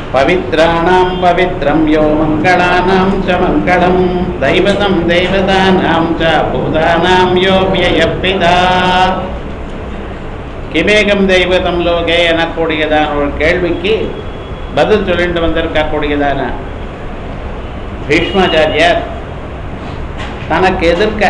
பவித்ராணாம் பவித்ரம் யோ மங்களானாம் ச மங்களம் தெய்வதம் தெய்வதானாம் ச பூதானாம் யோ வியப்பிதா கிமேகம் தெய்வதம் லோகே எனக்கூடியதான ஒரு கேள்விக்கு பதில் சொல்லிட்டு வந்திருக்கக்கூடியதான பீஷ்மாச்சாரியார் தனக்கு எதிர்க்க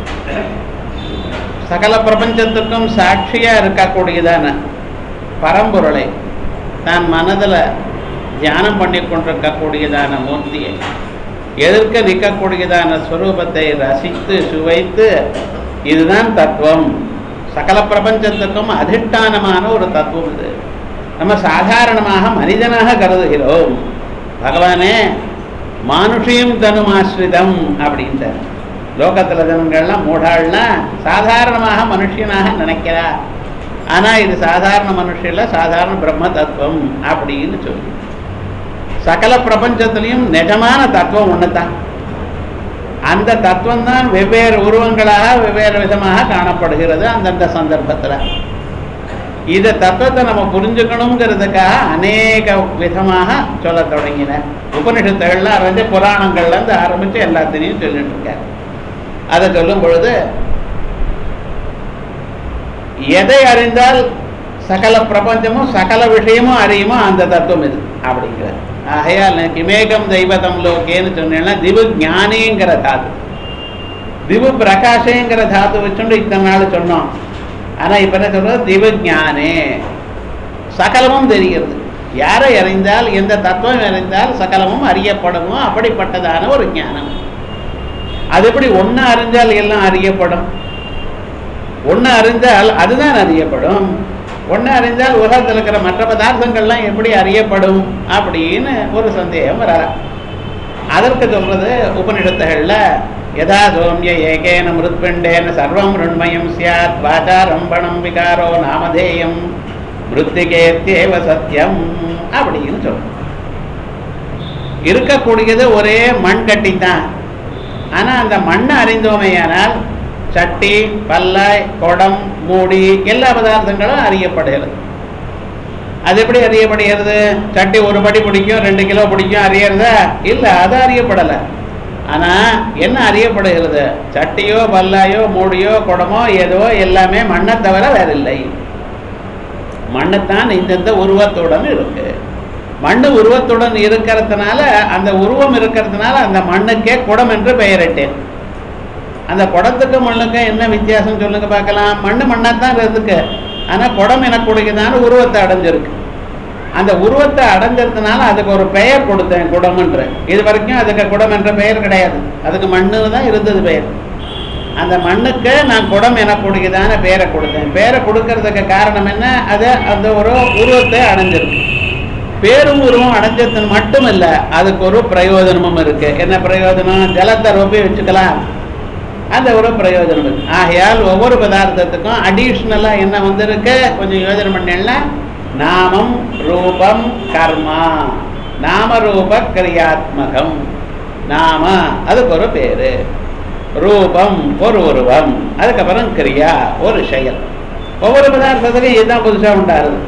சகல பிரபஞ்சத்துக்கும் சாட்சியா இருக்கக்கூடியதான பரம்பொருளை தான் மனதில் தியானம் பண்ணி கொண்டிருக்கக்கூடியதான மூர்த்தியை எதிர்க்க நிற்கக்கூடியதான ஸ்வரூபத்தை ரசித்து சுவைத்து இதுதான் தத்துவம் சகல பிரபஞ்சத்துக்கும் அதிஷ்டானமான ஒரு தத்துவம் இது நம்ம சாதாரணமாக மனிதனாக கருதுகிறோம் பகவானே மானுஷியும் தனுமாஸ்ரிதம் அப்படின்ட்டார் லோகத்தில் ஜனங்கள்லாம் மூடாள்லாம் சாதாரணமாக மனுஷனாக நினைக்கிறா ஆனால் இது சாதாரண மனுஷில் சாதாரண பிரம்ம தத்துவம் அப்படின்னு சொல்லி சகல பிரபஞ்சத்திலையும் நிஜமான தத்துவம் ஒன்று தான் அந்த தத்துவம் தான் வெவ்வேறு உருவங்களாக வெவ்வேறு விதமாக காணப்படுகிறது அந்தந்த சந்தர்ப்பத்தில் இந்த தத்துவத்தை நம்ம புரிஞ்சுக்கணுங்கிறதுக்காக அநேக விதமாக சொல்ல தொடங்கினார் உபனிஷத்துகள்லாம் வந்து புராணங்கள்லேருந்து ஆரம்பித்து எல்லாத்திலையும் சொல்லிட்டு இருக்கார் அதை சொல்லும் பொழுது எதை அறிந்தால் சகல பிரபஞ்சமும் சகல விஷயமும் அறியுமோ அந்த தத்துவம் இது அப்படிங்கிறார் ஆகையால் கிமேகம் தெய்வதம் லோகேன்னு சொன்னேன்னா திவு ஞானேங்கிற தாது திவு பிரகாஷேங்கிற தாத்து வச்சுட்டு இத்தனை நாள் சொன்னோம் ஆனால் இப்போ என்ன சொல்றது திவு ஞானே சகலமும் தெரிகிறது யாரை அறிந்தால் எந்த தத்துவம் அறிந்தால் சகலமும் அறியப்படுமோ அப்படிப்பட்டதான ஒரு ஞானம் அது எப்படி ஒன்று அறிஞ்சால் எல்லாம் அறியப்படும் ஒன்று அறிந்தால் அதுதான் அறியப்படும் ஒன்று அறிந்தால் உலகத்தில் இருக்கிற மற்ற பதார்த்தங்கள்லாம் எப்படி அறியப்படும் அப்படின்னு ஒரு சந்தேகம் வர அதற்கு சொல்றது உபநிடத்துகளில் யதா சோமிய ஏகேன மிருத்பிண்டேன சர்வம் ருண்மயம் சியாத் வாச்சாரம்பணம் விகாரோ நாமதேயம் மிருத்திகேத்தியேவ சத்தியம் அப்படின்னு சொல்றோம் இருக்கக்கூடியது ஒரே மண் கட்டி தான் ஆனால் அந்த மண்ணை அறிந்தோமையானால் சட்டி பல்லாய் குடம் மூடி எல்லா பதார்த்தங்களும் அறியப்படுகிறது அது எப்படி அறியப்படுகிறது சட்டி ஒரு படி பிடிக்கும் ரெண்டு கிலோ பிடிக்கும் அறியறதா இல்லை அது அறியப்படலை ஆனால் என்ன அறியப்படுகிறது சட்டியோ பல்லாயோ மூடியோ குடமோ ஏதோ எல்லாமே மண்ணை தவிர வேற இல்லை மண்ணுத்தான் இந்தந்த உருவத்துடன் இருக்கு மண்ணு உருவத்துடன் இருக்கிறதுனால அந்த உருவம் இருக்கிறதுனால அந்த மண்ணுக்கே குடம் என்று பெயரிட்டேன் அந்த குடத்துக்கும் மண்ணுக்கும் என்ன வித்தியாசம் சொல்லுங்க பார்க்கலாம் மண்ணு மண்ணாக தான் இருக்கு ஆனால் குடம் எனக்கூடியதான உருவத்தை அடைஞ்சிருக்கு அந்த உருவத்தை அடைஞ்சதுனால அதுக்கு ஒரு பெயர் கொடுத்தேன் குடம்ன்ற இது வரைக்கும் அதுக்கு குடம் என்ற பெயர் கிடையாது அதுக்கு மண்ணு தான் இருந்தது பெயர் அந்த மண்ணுக்கு நான் குடம் எனக்கூடியதான பெயரை கொடுத்தேன் பெயரை கொடுக்கறதுக்கு காரணம் என்ன அது அந்த ஒரு உருவத்தை அடைஞ்சிருக்கு பேரும் உருவம் அடைஞ்சது மட்டும் இல்லை அதுக்கு ஒரு பிரயோஜனமும் இருக்கு என்ன பிரயோஜனம் ஜலத்தை ரொப்பி வச்சுக்கலாம் அந்த ஒரு பிரயோஜனம் இருக்கு ஆகையால் ஒவ்வொரு பதார்த்தத்துக்கும் அடிஷ்னலாக என்ன வந்திருக்கு கொஞ்சம் யோஜனை பண்ணல நாமம் ரூபம் கர்மா நாம ரூப கிரியாத்மகம் நாம அதுக்கு ஒரு பேரு ரூபம் ஒரு உருவம் அதுக்கப்புறம் கிரியா ஒரு செயல் ஒவ்வொரு பதார்த்தத்துக்கும் இதுதான் புதுசாக உண்டாருது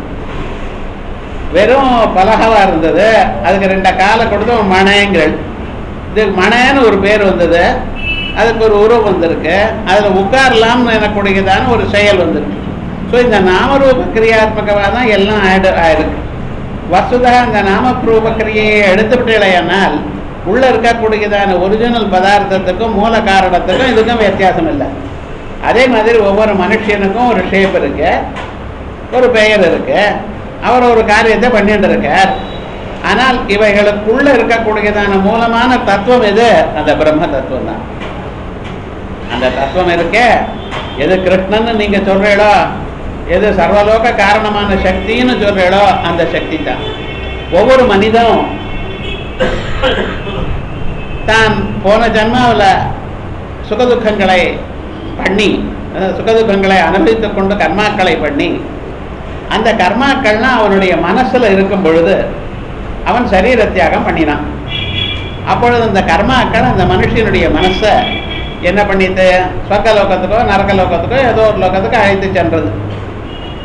வெறும் பலகவா இருந்தது அதுக்கு ரெண்ட காலை கொடுத்து மனைங்கள் இது மனைன்னு ஒரு பேர் வந்தது அதுக்கு ஒரு உருவம் வந்திருக்கு அதில் உட்காரலாம்னு எனக்கூடியதான ஒரு செயல் வந்திருக்கு ஸோ இந்த நாமரூப கிரியாத்மகமாக தான் எல்லாம் ஆயிடு ஆயிருக்கு வசுதா இந்த நாமரூப கிரியையை எடுத்துவிட்டேனால் உள்ளே இருக்கக்கூடியதான ஒரிஜினல் பதார்த்தத்துக்கும் மூல காரணத்துக்கும் இதுக்கும் வித்தியாசம் இல்லை அதே மாதிரி ஒவ்வொரு மனுஷனுக்கும் ஒரு ஷேப் இருக்கு ஒரு பெயர் இருக்கு அவர் ஒரு காரியத்தை பண்ணிட்டு இருக்கார் ஆனால் இவைகளுக்குள்ள இருக்கக்கூடியதான மூலமான தத்துவம் எது அந்த பிரம்ம தத்துவம் தான் அந்த தத்துவம் இருக்க எது கிருஷ்ணன்னு நீங்க சொல்றீங்களோ எது சர்வலோக காரணமான சக்தின்னு சொல்றீங்களோ அந்த சக்தி தான் ஒவ்வொரு மனிதனும் தான் போன ஜன்மாவில் சுகதுக்கங்களை பண்ணி சுகதுக்கங்களை அனுபவித்துக் கொண்டு கர்மாக்களை பண்ணி அந்த கர்மாக்கள்லாம் அவனுடைய மனசில் இருக்கும் பொழுது அவன் சரீர தியாகம் பண்ணினான் அப்பொழுது அந்த கர்மாக்கள் அந்த மனுஷனுடைய மனசை என்ன பண்ணிட்டு சொர்க்க லோகத்துக்கோ நரக லோகத்துக்கோ ஏதோ ஒரு லோகத்துக்கோ அழைத்து சென்றது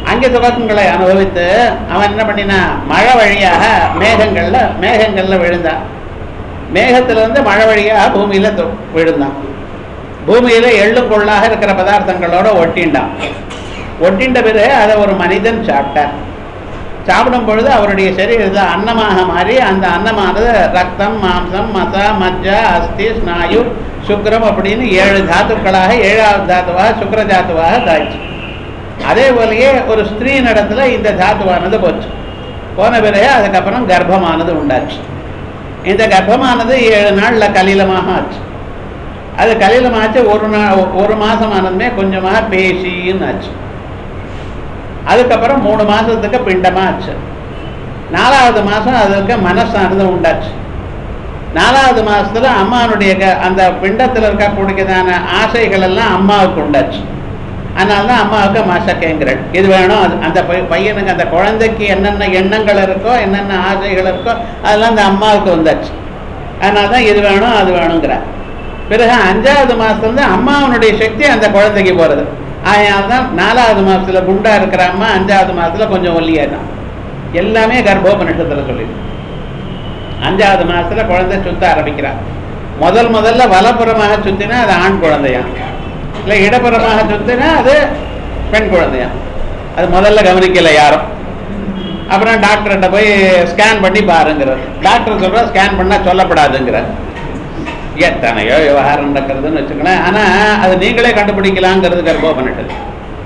அங்கே சுகங்களை அனுபவித்து அவன் என்ன பண்ணினா மழை வழியாக மேகங்கள்ல மேகங்கள்ல விழுந்தான் மேகத்திலிருந்து மழை வழியாக பூமியில தொ- விழுந்தான் பூமியில எள்ளும் கொள்ளாக இருக்கிற பதார்த்தங்களோட ஒட்டிண்டான் ஒட்டின்ற பிறகு அதை ஒரு மனிதன் சாப்பிட்டார் சாப்பிடும் பொழுது அவருடைய சரீரத்தில் அன்னமாக மாறி அந்த அன்னமானது ரத்தம் மாம்சம் மசா மஜ்ஜா அஸ்தி ஸ்நாயு சுக்ரம் அப்படின்னு ஏழு தாத்துக்களாக ஏழாவது தாத்துவாக சுக்ர தாத்துவாக தாய்ச்சு அதே போலயே ஒரு ஸ்திரீ இடத்துல இந்த தாத்துவானது போச்சு போன பிறகு அதுக்கப்புறம் கர்ப்பமானது உண்டாச்சு இந்த கர்ப்பமானது ஏழு நாள்ல கலிலமாக ஆச்சு அது கலிலமாச்சு ஒரு நாள் ஒரு மாசம் ஆனதுமே கொஞ்சமாக பேசின்னு ஆச்சு அதுக்கப்புறம் மூணு மாசத்துக்கு பிண்டமா ஆச்சு நாலாவது மாசம் அதுக்கு மனசானது உண்டாச்சு நாலாவது மாசத்துல அம்மானுடைய க- அந்த பிண்டத்துல இருக்கக்கூடியதான ஆசைகள் எல்லாம் அம்மாவுக்கு உண்டாச்சு அதனால தான் அம்மாவுக்கு மசக்கேங்கிறள் இது வேணும் அது அந்த பை- பையனுக்கு அந்த குழந்தைக்கு என்னென்ன எண்ணங்கள் இருக்கோ என்னென்ன ஆசைகள் இருக்கோ அதெல்லாம் அந்த அம்மாவுக்கு வந்தாச்சு அதனால தான் இது வேணும் அது வேணுங்கிறார் பிறகு அஞ்சாவது மாசத்துல அம்மாவனுடைய சக்தி அந்த குழந்தைக்கு போறது அதனால தான் நாலாவது மாசத்துல குண்டா இருக்கிற அம்மா அஞ்சாவது மாசத்துல கொஞ்சம் ஒல்லியாதான் எல்லாமே கர்ப்போபனிஷத்துல சொல்லிது அஞ்சாவது மாசத்துல குழந்தை சுத்த ஆரம்பிக்கிறா முதல் முதல்ல வலப்புறமாக சுத்தினா அது ஆண் குழந்தையா இல்லை இடப்புறமாக சுத்தினா அது பெண் குழந்தையா அது முதல்ல கவனிக்கல யாரும் அப்புறம் டாக்டர்கிட்ட போய் ஸ்கேன் பண்ணி பாருங்கிறார் டாக்டர் சொல்றா ஸ்கேன் பண்ணா சொல்லப்படாதுங்கிறார் எத்தனையோ விவகாரம் நடக்கிறதுன்னு வச்சுக்கோங்களேன் ஆனா அது நீங்களே கண்டுபிடிக்கலாங்கிறது கர்ப்போபனிட்டது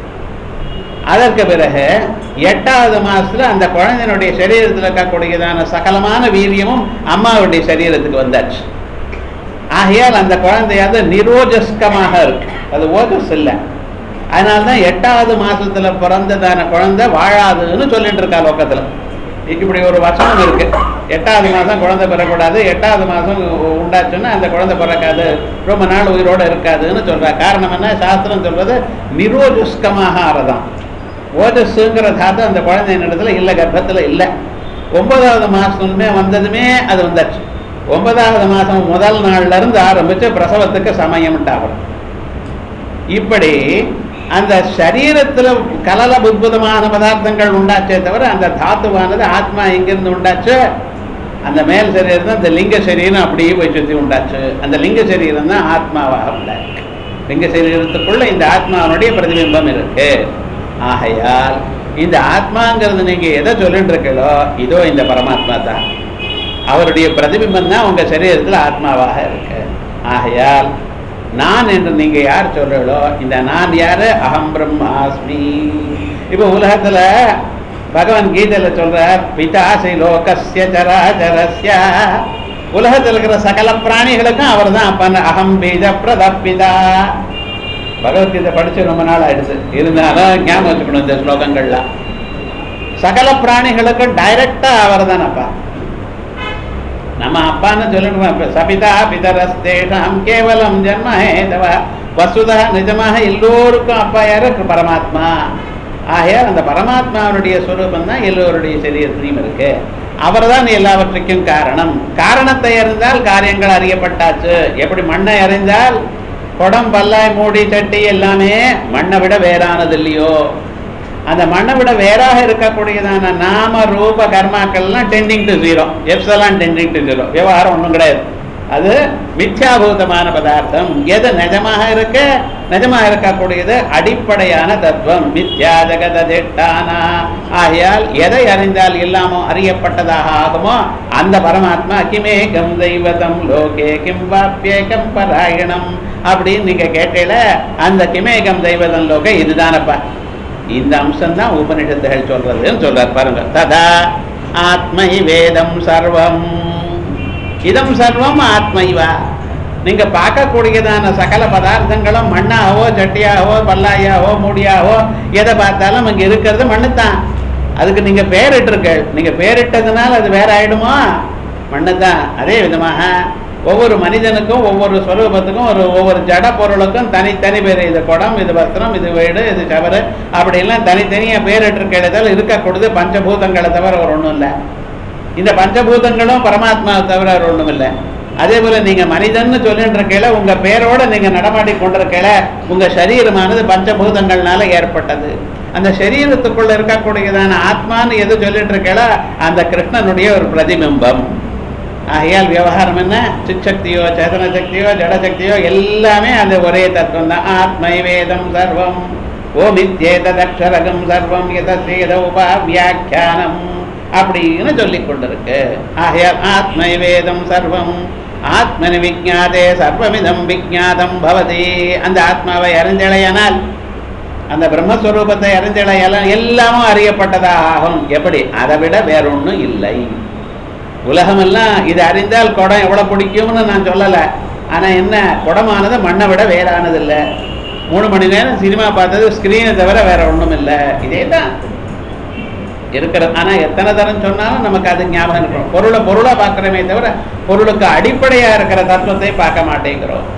அதற்கு பிறகு எட்டாவது மாசத்துல அந்த குழந்தையினுடைய சரீரத்தில் இருக்கக்கூடியதான சகலமான வீரியமும் அம்மாவுடைய சரீரத்துக்கு வந்தாச்சு ஆகையால் அந்த குழந்தையாவது நிரோஜஸ்கமாக இருக்கு அது ஓஜஸ் இல்லை அதனால தான் எட்டாவது மாசத்துல பிறந்ததான குழந்தை வாழாதுன்னு சொல்லிட்டு இருக்கா லோக்கத்துல இப்படி ஒரு வசனம் இருக்கு எட்டாவது மாசம் குழந்தை பிறக்கூடாது எட்டாவது மாசம் உண்டாச்சுன்னா அந்த குழந்தை பிறக்காது ரொம்ப நாள் உயிரோட இருக்காதுன்னு சொல்றா காரணம் என்ன சாஸ்திரம் சொல்றது நிரோஜஸ்கமாக ஆறதான் ஓஜஸ்ங்கிற தாத்து அந்த குழந்தையின் இடத்துல இல்லை கர்ப்பத்துல இல்லை ஒன்பதாவது மாசமே வந்ததுமே அது வந்தாச்சு ஒன்பதாவது மாசம் முதல் நாள்ல இருந்து ஆரம்பிச்சு பிரசவத்துக்கு சமயம் உண்டாகும் இப்படி அந்த சரீரத்துல கலல புத்புதமான பதார்த்தங்கள் உண்டாச்சே தவிர அந்த தாத்துவானது ஆத்மா எங்கிருந்து உண்டாச்சு அந்த மேல் சரீரம் தான் இந்த லிங்க சரீரம் அப்படியே போய் சுத்தி உண்டாச்சு அந்த லிங்க சரீரம் தான் ஆத்மாவாக உண்டாச்சு லிங்க சரீரத்துக்குள்ள இந்த ஆத்மாவனுடைய பிரதிபிம்பம் இருக்கு ஆகையால் இந்த ஆத்மாங்கிறது நீங்க எதை சொல்லிட்டு இருக்கீங்களோ இதோ இந்த பரமாத்மா தான் அவருடைய பிரதிபிம்பம் தான் உங்க சரீரத்துல ஆத்மாவாக இருக்கு ஆகையால் நான் என்று நீங்க யார் சொல்றீங்களோ இந்த நான் யாரு அகம் பிரம்மாஸ்மி இப்போ உலகத்துல பகவான் கீதையில சொல்றார் பிதாசி லோகஸ்ய சராச்சரஸ்ய உலகத்தில் இருக்கிற சகல பிராணிகளுக்கும் அவர் தான் அப்பன் அகம் பீஜ பிரதப்பிதா பகவத்கீதை படிச்சு ரொம்ப நாள் ஆயிடுச்சு இருந்தாலும் ஞாபகம் வச்சுக்கணும் இந்த ஸ்லோகங்கள்லாம் சகல பிராணிகளுக்கும் டைரக்டா அவர் தானப்பா நம்ம அப்பான்னு சொல்லிட்டு சபிதா பிதரஸ்தேஷாம் கேவலம் ஜன்ம ஹேதவ வசுதா நிஜமாக எல்லோருக்கும் அப்பா யாரு பரமாத்மா ஆகையால் அந்த பரமாத்மாவுடைய ஸ்வரூபம் தான் எல்லோருடைய சரீரத்திலையும் இருக்கு அவர் தான் எல்லாவற்றுக்கும் காரணம் காரணத்தை அறிந்தால் காரியங்கள் அறியப்பட்டாச்சு எப்படி மண்ணை அறிந்தால் குடம் பல்லாய் மூடி சட்டி எல்லாமே மண்ணை விட வேறானது இல்லையோ அந்த மண்ணை விட வேறாக இருக்கக்கூடியதான நாம ரூப கர்மாக்கள்லாம் tending to zero epsilon tending to zero விவகாரம் ஒன்றும் கிடையாது அது மித்யாபூதமான பதார்த்தம் எது நிஜமாக இருக்க நிஜமாக இருக்கக்கூடியது அடிப்படையான தத்துவம் மித்யா ஜெகதிட்டானா ஆகையால் எதை அறிந்தால் இல்லாமோ அறியப்பட்டதாக ஆகுமோ அந்த பரமாத்மா கிமேகம் தெய்வதம் லோகே கிம் வாப்பியேகம் பராயணம் அப்படின்னு நீங்க கேட்டீல அந்த கிமேகம் தெய்வதம் லோகே இதுதானப்பா இந்த அம்சம் தான் உபனிஷத்துகள் சொல்றதுன்னு சொல்றார் பாருங்க ததா ஆத்மை வேதம் சர்வம் இதம் சர்வம் ஆத்மைவா நீங்க பார்க்கக்கூடியதான சகல பதார்த்தங்களும் மண்ணாகவோ சட்டியாகவோ பல்லாயாவோ மூடியாவோ எதை பார்த்தாலும் அங்க இருக்கிறது மண்ணு தான் அதுக்கு நீங்க பேரிட்டிருக்கள் நீங்க பேரிட்டதுனால அது வேற ஆயிடுமா மண்ணு தான் அதே விதமாக ஒவ்வொரு மனிதனுக்கும் ஒவ்வொரு ஸ்வரூபத்துக்கும் ஒரு ஒவ்வொரு ஜட பொருளுக்கும் தனித்தனி பேர் இது குடம் இது வஸ்திரம் இது வீடு இது சவறு அப்படிலாம் தனித்தனியாக பேரிட்டிருக்கிறதால் இருக்கக்கூடியது பஞ்சபூதங்களை தவிர ஒரு ஒன்றும் இல்லை இந்த பஞ்சபூதங்களும் பரமாத்மாவை தவிர ஒரு ஒன்றும் இல்லை அதே போல நீங்க மனிதன்னு சொல்லிட்டு இருக்கல உங்க பேரோட நீங்க நடமாடி கொண்டிருக்கல உங்க சரீரமானது பஞ்சபூதங்கள்னால ஏற்பட்டது அந்த சரீரத்துக்குள்ள இருக்கக்கூடியதான ஆத்மான்னு எது சொல்லிட்டு இருக்கல அந்த கிருஷ்ணனுடைய ஒரு பிரதிபிம்பம் ஆகையால் விவகாரம் என்ன சிச்சக்தியோ சேதன சக்தியோ ஜடசக்தியோ எல்லாமே அந்த ஒரே தத்துவம் தான் ஆத்மை வேதம் சர்வம் ஓமித்யேததக்ஷரகம் சர்வம் எதசேத உபாவியாக்கியானம் அப்படின்னு சொல்லிக் கொண்டிருக்கு ஆகையால் ஆத்மை வேதம் சர்வம் ஆத்மனி விஜாதே சர்வமிதம் விஜாதம் பவதி அந்த ஆத்மாவை அறிஞ்சலையானால் அந்த பிரம்மஸ்வரூபத்தை அறிஞ்சலையெல்லாம் எல்லாமும் அறியப்பட்டதா ஆகும் எப்படி அதை விட வேறொன்றும் இல்லை உலகமெல்லாம் இது அறிந்தால் குடம் எவ்வளவு பிடிக்கும்னு நான் சொல்லலை ஆனா என்ன குடமானது மண்ணை விட வேறானது இல்லை மூணு மணி நேரம் சினிமா பார்த்தது ஸ்கிரீனை தவிர வேற ஒண்ணும் இல்லை இதே தான் இருக்கிறது ஆனா எத்தனை தரம் சொன்னாலும் நமக்கு அது ஞாபகம் இருக்கும் பொருளை பொருளா பார்க்கிறோமே தவிர பொருளுக்கு அடிப்படையா இருக்கிற தத்துவத்தை பார்க்க மாட்டேங்கிறோம்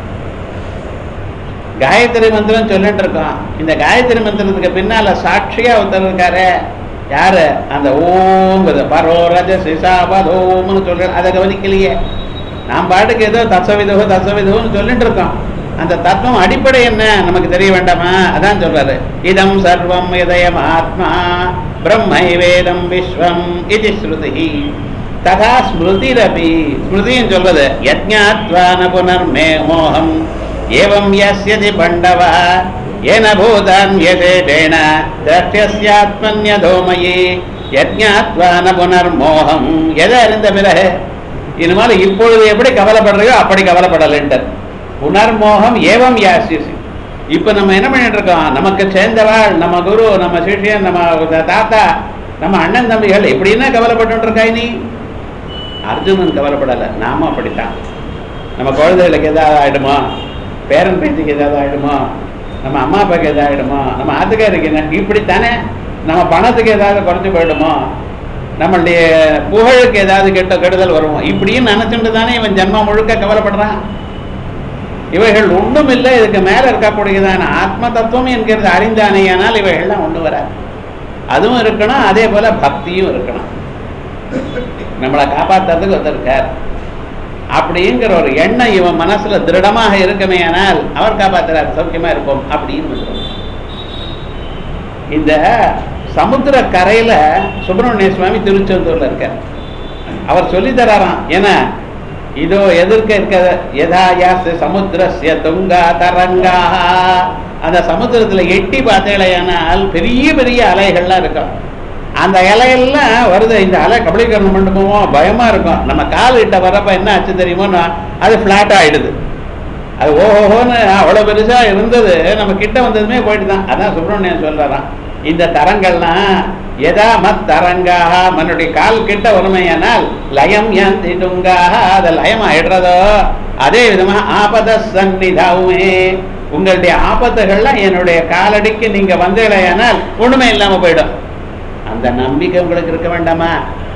காயத்ரி மந்திரம் சொல்லிட்டு இருக்கோம் இந்த காயத்ரி மந்திரத்துக்கு பின்னால சாட்சியா ஒருத்தர் இருக்காரு யாரு அந்த ஓங்குது பரோ ரஜ சிசாபதோம்னு சொல்ற அதை கவனிக்கலையே நாம் பாட்டுக்கு ஏதோ தசவிதோ தசவிதோன்னு சொல்லிட்டு இருக்கோம் அந்த தத்துவம் அடிப்படை என்ன நமக்கு தெரிய வேண்டாமா அதான் சொல்றாரு இதம் சர்வம் இதயம் ஆத்மா பிரம்மை வேதம் விஸ்வம் இது ஸ்ருதி ததா ஸ்மிருதிரபி ஸ்மிருதியும் சொல்றது யஜ்ஞாத்வான புனர்மே மோகம் ஏவம் யஸ்யதி பண்டவா ஏன பூதான் யசேஷேண திரஷ்யஸ்யாத்மன்யதோமயி யஜ்ஞாத்வான புனர்மோகம் எதை அறிந்த பிறகு இனிமேல் இப்பொழுது எப்படி கவலைப்படுறையோ அப்படி கவலைப்படலைன்ட்டு புனர்மோகம் ஏவம் யாசியசி இப்போ நம்ம என்ன பண்ணிட்டு இருக்கோம் நமக்கு சேர்ந்தவாள் நம்ம குரு நம்ம சிஷ்யன் நம்ம தாத்தா நம்ம அண்ணன் தம்பிகள் இப்படின்னா கவலைப்பட்டு இருக்காய் நீ அர்ஜுனன் கவலைப்படலை நாம அப்படித்தான் நம்ம குழந்தைகளுக்கு ஏதாவது ஆயிடுமா பேரன் பேத்திக்கு ஏதாவது ஆயிடுமா நம்ம அம்மா அப்பாவுக்கு ஏதாவது ஆயிடுமா நம்ம ஆத்துக்காருக்கு என்ன இப்படித்தானே நம்ம பணத்துக்கு ஏதாவது குறைஞ்சு போயிடுமோ நம்மளுடைய புகழுக்கு ஏதாவது கெட்ட கெடுதல் வருமோ இப்படின்னு நினைச்சுட்டு தானே இவன் ஜென்மம் முழுக்க கவலைப்படுறான் இவைகள் ஒன்றும் இல்லை இதுக்கு மேல இருக்கக்கூடியதான ஆத்ம தத்துவம் என்கிறது அறிந்தானேயானால் இவைகள்லாம் ஒண்ணு வராது அதுவும் இருக்கணும் அதே போல பக்தியும் இருக்கணும் நம்மளை காப்பாத்துறதுக்கு ஒருத்தர் இருக்கார் அப்படிங்கிற ஒரு எண்ணம் இவன் மனசுல திருடமாக இருக்குமே ஆனால் அவர் காப்பாத்துறார் சௌக்கியமா இருப்போம் அப்படின்னு சொல்றோம். இந்த சமுத்திர கரையில சுப்பிரமணிய சுவாமி திருச்செந்தூர்ல இருக்கார் அவர் சொல்லி தராராம் ஏன்னா இதோ எதிர்க்க இருக்க யதாயாச சமுத்திரஸ்ய துங்கா தரங்கா அந்த சமுத்திரத்துல எட்டி பார்த்தீங்களேனால் பெரிய பெரிய அலைகள்லாம் இருக்கும் அந்த இலையெல்லாம் வருது இந்த அலை கபலீகரணம் பண்ணுமோ பயமா இருக்கும் நம்ம கால் கிட்ட வரப்ப என்ன ஆச்சு தெரியுமோன்னா அது ஃபிளாட் ஆயிடுது அது ஓஹோன்னு அவ்வளவு பெருசா இருந்தது நம்ம கிட்ட வந்ததுமே போயிட்டு தான் அதான் சுப்பிரமணியன் சொல்றாராம் இந்த தரங்கள்லாம் எதா மத் தரங்காக மன்னுடைய கால் கிட்ட வறுமையானால் லயம் யந்தி துங்காக அது லயம் ஆயிடுறதோ அதே விதமா ஆபத சந்நிதாவுமே உங்களுடைய ஆபத்துகள்லாம் என்னுடைய காலடிக்கு நீங்க வந்தீங்களேயானால் ஒண்ணுமே இல்லாம போயிடும் அந்த நம்பிக்கை உங்களுக்கு இருக்க வேண்டாமா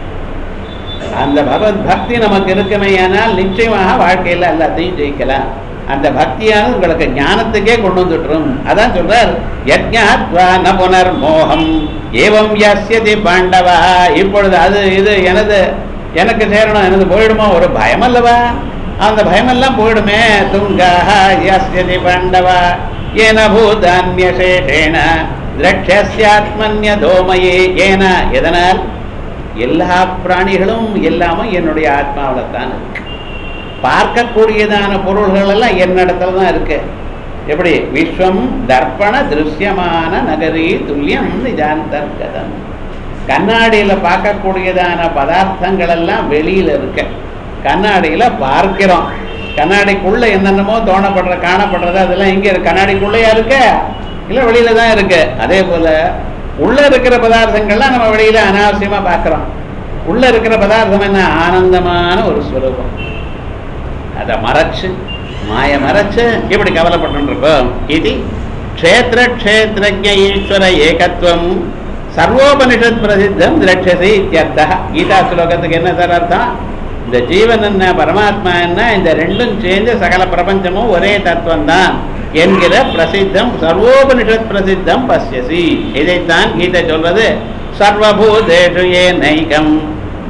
அந்த பகவத் பக்தி நமக்கு இருக்குமேயானால் நிச்சயமாக வாழ்க்கையில எல்லாத்தையும் ஜெயிக்கலாம் அந்த பக்தியானது உங்களுக்கு ஞானத்துக்கே கொண்டு வந்துட்டுரும் அதான் சொல்றார் யஜ்ஞாத்வா ந புனர் மோகம் ஏவம் யஸ்யதி பாண்டவா இப்பொழுது அது இது எனது எனக்கு சேரணும் எனது போயிடுமோ ஒரு பயம் அல்லவா அந்த பயமெல்லாம் போயிடுமே துங்காக யஸ்யதி பாண்டவா ஏன பூதான்யசேஷேன திரட்சஸ்யாத்மன்ய தோமயே ஏன எதனால் எல்லா பிராணிகளும் எல்லாமும் என்னுடைய ஆத்மாவில் தான் இருக்கு பார்க்கக்கூடியதான பொருள்கள் எல்லாம் என்னிடத்துல தான் இருக்கு எப்படி விஸ்வம் தர்ப்பண திருஷ்யமான நகரி துல்லியம் நிஜாந்தர்கதம் கண்ணாடியில பார்க்கக்கூடியதான பதார்த்தங்கள் எல்லாம் வெளியில இருக்கு கண்ணாடியில பார்க்கிறோம் கண்ணாடிக்குள்ள என்னென்னமோ தோணப்படுற காணப்படுறது அதெல்லாம் இங்க இருக்கு கண்ணாடிக்குள்ளேயா இருக்கு இல்ல வெளியில தான் இருக்கு அதே போல உள்ள இருக்கிற பதார்த்தங்கள்லாம் நம்ம வெளியில அனாவசியமா பார்க்கிறோம் உள்ள இருக்கிற பதார்த்தம் என்ன ஆனந்தமான ஒரு ஸ்வரூபம் அதை மறைச்சு மாய மறைச்சு இப்படி கவலைப்பட்டு இருக்கோம் இது க்ஷேத்திர க்ஷேத்திரஜ ஈஸ்வர ஏகத்துவம் சர்வோபனிஷத் பிரசித்தம் திரட்சசி இத்தியர்த்தா கீதா ஸ்லோகத்துக்கு என்ன சார் அர்த்தம் இந்த ஜீவன் என்ன பரமாத்மா என்ன இந்த ரெண்டும் சேர்ந்து சகல பிரபஞ்சமும் ஒரே தத்துவம் தான் என்கிற பிரசித்தம் சர்வோபனிஷத் பிரசித்தம் பசியசி இதைத்தான் கீதை சொல்றது சர்வபூதேஷு ஏ நைகம்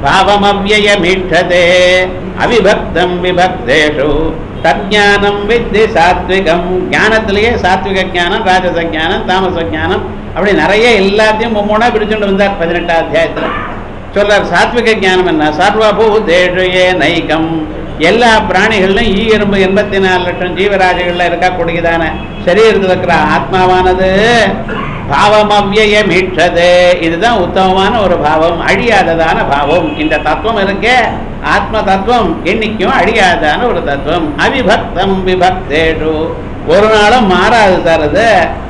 பாவமவ்யயமீட்சதே அவிபக்தம் விபக்தேஷு தஜானம் வித்தி சாத்விகம் ஞானத்திலேயே சாத்விக ஞானம் ராஜச ஞானம் தாமச ஞானம் அப்படி நிறைய எல்லாத்தையும் மும்மூணா பிடிச்சுட்டு வந்தார் பதினெட்டாம் அத்தியாயத்துல சொல்றார் சாத்விக ஞானம் என்ன சர்வபூதேஷு ஏ நைகம் எல்லா பிராணிகளிலும் ஈ எறும்பு எண்பத்தி நாலு லட்சம் ஜீவராசிகள்ல இருக்கக்கூடியதான சரீரத்தில் இருக்கிற ஆத்மாவானது பாவம் அவ்யய மீட்சது இதுதான் உத்தமமான ஒரு பாவம் அழியாததான பாவம் இந்த தத்துவம் இருக்கே ஆத்ம தத்துவம் என்னைக்கும் அழியாதான ஒரு தத்துவம் அவிபக்தம் விபக்தேஷு ஒரு நாளும் மாறாது சார் அது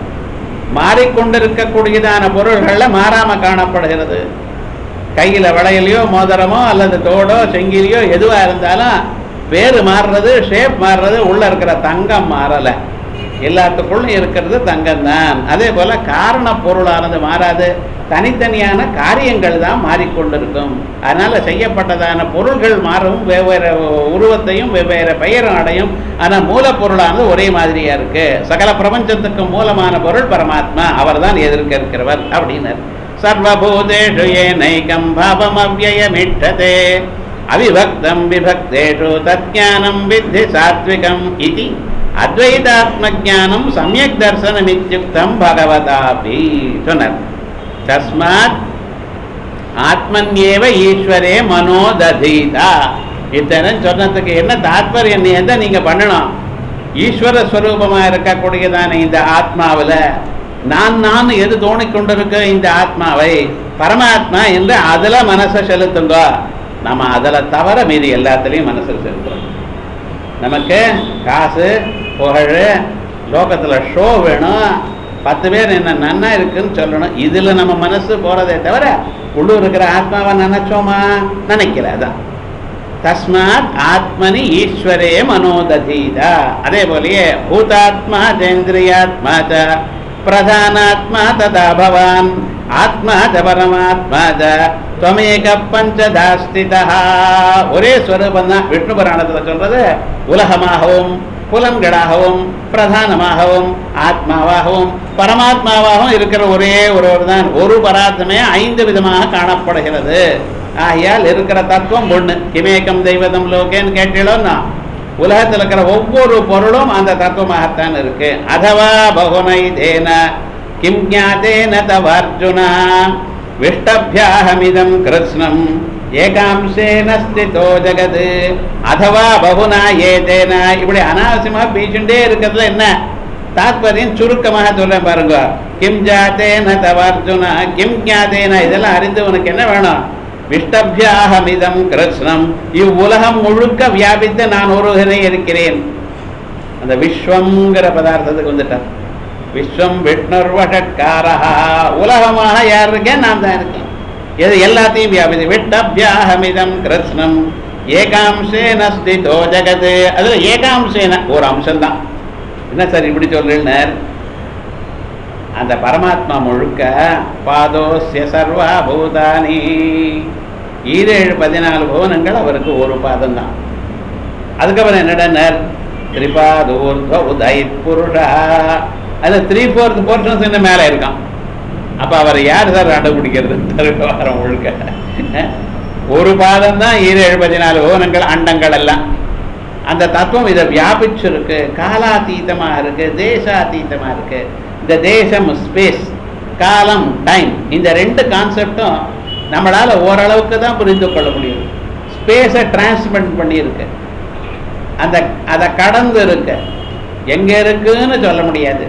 மாறிக்கொண்டிருக்கக்கூடியதான பொருள்கள்ல மாறாம காணப்படுகிறது கையில வளையலையோ மோதிரமோ அல்லது தோடோ செங்கிலியோ எதுவா இருந்தாலும் பேரு மாறுறது ஷேப் மாறுறது உள்ள இருக்கிற தங்கம் மாறல எல்லாத்துக்குள்ளும் இருக்கிறது தங்கம் தான் அதே போல காரண பொருளானது மாறாது தனித்தனியான காரியங்கள் தான் மாறிக்கொண்டிருக்கும் அதனால செய்யப்பட்டதான பொருள்கள் மாறவும் வெவ்வேறு உருவத்தையும் வெவ்வேறு பெயரும் அடையும் ஆனா மூலப்பொருளானது ஒரே மாதிரியா இருக்கு சகல பிரபஞ்சத்துக்கு மூலமான பொருள் பரமாத்மா அவர்தான் எதிர்க்க இருக்கிறவர் அப்படின்னார் சர்வபூதேஷு ஏனைகம் பாவம் அவ்வயமிட்டதே அவிபக்தம் விபக்தேஷு தஜானம் வித்தி சாத்விகம் இது அத்வைதாத்மஜானம் சமயக் தர்சனமித்யுக்தம் பகவதாபி சொன்னார் தஸ்மாத் ஆத்மன்யேவ ஈஸ்வரே மனோததீதா இத்தனை சொன்னதுக்கு என்ன தாத்பரியம் எதை நீங்க பண்ணணும் ஈஸ்வர ஸ்வரூபமா இருக்கக்கூடியதான இந்த ஆத்மாவில் நான் நான் எது தோணிக்கொண்டிருக்க இந்த ஆத்மாவை பரமாத்மா என்று அதுல மனசை செலுத்துங்க நம்ம அதுல தவிர மீதி எல்லாத்துலேயும் மனசை செலுத்துறோம் நமக்கு காசு புகழ் லோகத்துல ஷோ வேணும் பத்து பேர் என்ன நன்னா இருக்குன்னு சொல்லணும் இதுல நம்ம மனசு போறதே தவிர உள்ளூர் இருக்கிற ஆத்மாவை நினைச்சோமா நினைக்கல அதான் தஸ்மாத் ஆத்மனி ஈஸ்வரே மனோததீதா அதே போலயே பூதாத்மா ஜேந்திரியாத்மா ச பிரதானாத்மா ததா பவான் ஆத்மா ச பரமாத்மா ச துவமேக பஞ்சதாஸ்திதா ஒரே ஸ்வரூபம் தான் விஷ்ணு புராணத்துல சொல்றது உலகமாகவும் புலன்களாகவும் பிரதானமாகவும் ஆத்மாவாகவும் பரமாத்மாவாகவும் இருக்கிற ஒரே ஒருவர் தான் ஒரு பராத்தமே ஐந்து விதமாக காணப்படுகிறது ஆகையால் இருக்கிற தத்துவம் ஒண்ணு கிமேக்கம் தெய்வதம் லோகேன்னு கேட்டீங்களோன்னா உலகத்தில் இருக்கிற ஒவ்வொரு பொருளும் அந்த தத்துவமாகத்தான் இருக்கு அதவா பகுனை தேன கிம் ஞாதேன தவ அர்ஜுனா விஷ்டபியாஹமிதம் கிருஷ்ணம் ஏகாம்சேன ஸ்திதோ ஜெகத் அதவா பகுனா ஏதேன இப்படி அனாவசியமா பேசிண்டே இருக்கிறதுல என்ன தாத்பரியம் சுருக்கமாக சொல்றேன் பாருங்க கிம் ஜாத்தேன தவ அர்ஜுனா கிம் ஞாதேன இதெல்லாம் அறிந்து உனக்கு என்ன வேணும் விஷ்டபியாகமிதம் கிருஷ்ணம் இவ்வுலகம் முழுக்க வியாபித்து நான் ஒருவனே இருக்கிறேன் அந்த விஸ்வங்கிற பதார்த்தத்துக்கு வந்துட்டார் விஸ்வம் விஷ்ணுர்வஷட்காரா உலகமாக யார் இருக்கேன் நான் தான் இருக்கேன் எது எல்லாத்தையும் வியாபித்து விட்டபியாகமிதம் கிருஷ்ணம் ஏகாம்சேன ஸ்திதோ ஜெகத் அதுல ஏகாம்சேன ஒரு அம்சம்தான் என்ன சார் இப்படி சொல்றேன்னார் அந்த பரமாத்மா முழுக்க பாதோசிய சர்வா பூதானி ஈரேழு பதினாலு புவனங்கள் அவருக்கு ஒரு பாதம் தான் அதுக்கப்புறம் என்னடனர் திரிபாதூர்த உதயித் புருஷா அது த்ரீ ஃபோர்த் போர்ஷன்ஸ் இன்னும் மேலே இருக்கான் அப்போ அவர் யார் சார் அடைபிடிக்கிறது தருவாரம் முழுக்க ஒரு பாதம் தான் ஈரேழு பதினாலு புவனங்கள் அண்டங்கள் எல்லாம் அந்த தத்துவம் இதை வியாபிச்சிருக்கு காலாதீதமா இருக்கு தேசாதீதமா இருக்கு இந்த தேசம் ஸ்பேஸ் காலம் டைம் இந்த ரெண்டு கான்செப்டும் நம்மளால ஓரளவுக்கு தான் புரிந்து கொள்ள முடியும் ஸ்பேஸை டிரான்ஸ்மெண்ட் பண்ணியிருக்கு அந்த அதை கடந்து இருக்கு எங்க இருக்குன்னு சொல்ல முடியாது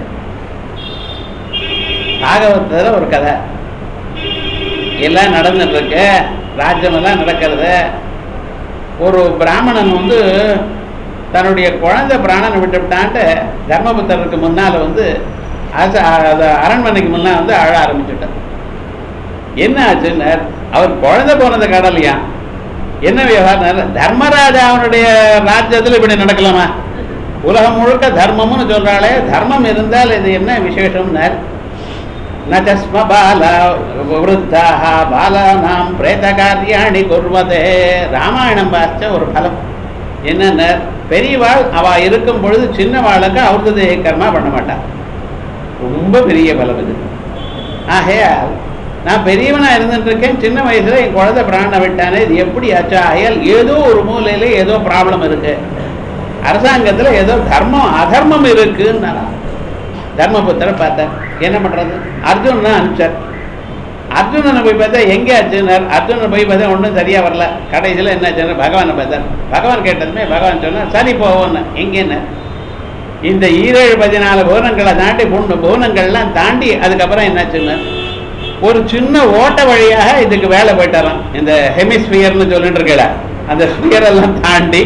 பாகவத்தில் ஒரு கதை எல்லாம் நடந்துட்டு இருக்கு ராஜ்யமெல்லாம் நடக்கிறது ஒரு பிராமணன் வந்து தன்னுடைய குழந்தை பிராணனை விட்டுவிட்டான்ட்டு தர்மபுத்தருக்கு முன்னால் வந்து அச அது அரண்மனைக்கு முன்னால் வந்து அழ ஆரம்பிச்சுட்டார் என்ன ஆச்சுன்னு அவர் குழந்தை போனது கடலையா என்ன விவகாரம் தர்மராஜா அவனுடைய ராஜ்யத்தில் இப்படி நடக்கலாமா உலகம் முழுக்க தர்மம்னு சொல்றாளே தர்மம் இருந்தால் இது என்ன விசேஷம்னார் நஸ்ம பாலா விருத்தாக பாலானாம் பிரேத காரியாணி குர்வதே ராமாயணம் பார்த்த ஒரு பலம் என்னென்ன பெரியவாள் அவ இருக்கும் பொழுது சின்னவாளுக்கு அவருடைய கர்மா பண்ண மாட்டார் ரொம்ப பெரிய பலம் இது ஆகையால் நான் பெரியவனா இருந்துட்டு இருக்கேன் சின்ன வயசுல என் குழந்தை பிராண விட்டானே இது எப்படி ஆச்சா அயல் ஏதோ ஒரு மூலையில ஏதோ ப்ராப்ளம் இருக்கு அரசாங்கத்துல ஏதோ தர்மம் அதர்மம் இருக்குன்னு தர்மபுத்திர பார்த்தேன் என்ன பண்றது அர்ஜுன் தான் அனுப்பிச்சார் அர்ஜுனனை போய் பார்த்தா எங்கே ஆச்சுன்னார் அர்ஜுனனை போய் பார்த்தா ஒன்றும் சரியா வரல கடைசியில் என்ன ஆச்சுன்னு பகவானை பார்த்தார் பகவான் கேட்டதுமே பகவான் சொன்னார் சரி போவோன்னு எங்கேன்னு இந்த ஈரேழு பதினாலு புவனங்களை தாண்டி பொண்ணு புவனங்கள்லாம் தாண்டி அதுக்கப்புறம் என்னாச்சுன்னு ஒரு சின்ன ஓட்ட வழியாக இதுக்கு வேலை போயிட்டாராம் இந்த ஹெமிஸ்பியர்னு சொல்லிட்டு இருக்கல அந்த ஸ்பியர் எல்லாம் தாண்டி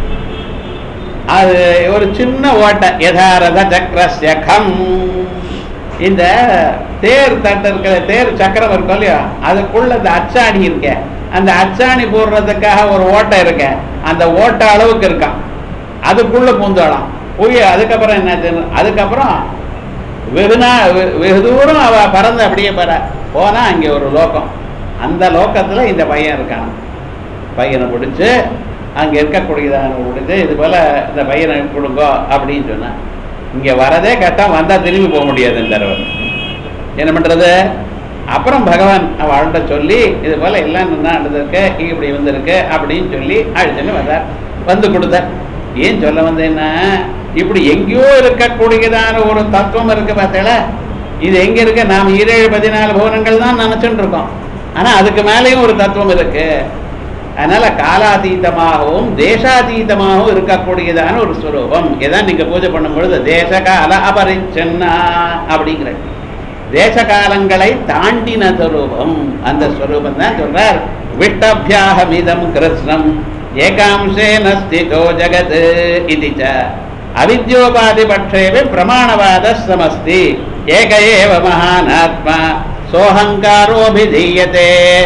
அது ஒரு சின்ன ஓட்டை யதாரத சக்கரஸ்யகம் இந்த தேர் தட்டு இருக்கிற தேர் சக்கரம் இருக்கும் இல்லையா அதுக்குள்ள இந்த அச்சாணி இருக்க அந்த அச்சாணி போடுறதுக்காக ஒரு ஓட்டை இருக்க அந்த ஓட்டை அளவுக்கு இருக்கான் அதுக்குள்ள பூந்தோலாம் போய் அதுக்கப்புறம் என்னாச்சு அதுக்கப்புறம் வெகு நாள் வெ- வெகு தூரம் அவ பறந்து அப்படியே போற போனா அங்கே ஒரு லோகம் அந்த லோகத்துல இந்த பையன் இருக்கான் பையனை பிடிச்சு அங்க இருக்கக்கூடியதான பிடிச்சு இது போல இந்த பையனை கொடுங்கோ அப்படின்னு சொன்னான் இங்க வரதே கஷ்டம் வந்தா திரும்பி போக முடியாதுன்றவர் என்ன பண்றது அப்புறம் பகவான் அவள்கிட்ட சொல்லி இது போல எல்லாம் நல்லா நடந்திருக்கு இப்படி வந்திருக்கு அப்படின்னு சொல்லி அழிச்சுன்னு வந்தார் வந்து கொடுத்தார் ஏன் சொல்ல வந்தேன்னா இப்படி எங்கேயோ இருக்கக்கூடியதான ஒரு தத்துவம் இருக்கு பார்த்தீங்களா இது எங்க இருக்கு நாம் ஈரேழு பதினாலு புவனங்கள் தான் நினைச்சுட்டு இருக்கோம் ஆனா அதுக்கு மேலேயும் ஒரு தத்துவம் இருக்கு அதனால காலாதீதமாகவும் தேசாதீதமாகவும் இருக்கக்கூடியதான ஒரு ஸ்வரூபம் இதான் நீங்க பூஜை பண்ணும் பொழுது தேசகால அபரிச்சன்னா அப்படிங்கிற தேசகாலங்களை தாண்டின ஸ்வரூபம் அந்த ஸ்வரூபம் தான் சொல்றார் விட்டபியாகமிதம் கிருஷ்ணம் ஏகாம்சேன ஸ்திதோ ஜகத் இது ச அவித்யோபாதிபட்சேபி பிரமாணவாத சமஸ்தி ஏக ஏவ மகானாத்மா சோஹங்காரோபிதீயதே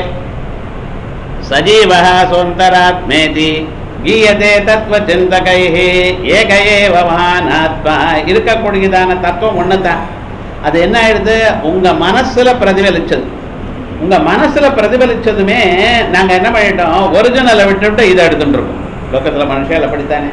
சஜீவः சொந்தராத்மேதி கீயதே தத்துவ சிந்தகைः ஏக ஏவ மகானாத்மா இருக்கக்கூடியதான தத்துவம் ஒண்ணுதான் அது என்ன ஆயிடுது உங்க மனசுல பிரதிபலிச்சது உங்க மனசுல பிரதிபலிச்சதுமே நாங்க என்ன பண்ணிட்டோம் ஒரிஜினலை விட்டுவிட்டு இதை எடுத்துட்டு இருக்கோம் லோகத்துல மனுஷால் அப்படித்தானே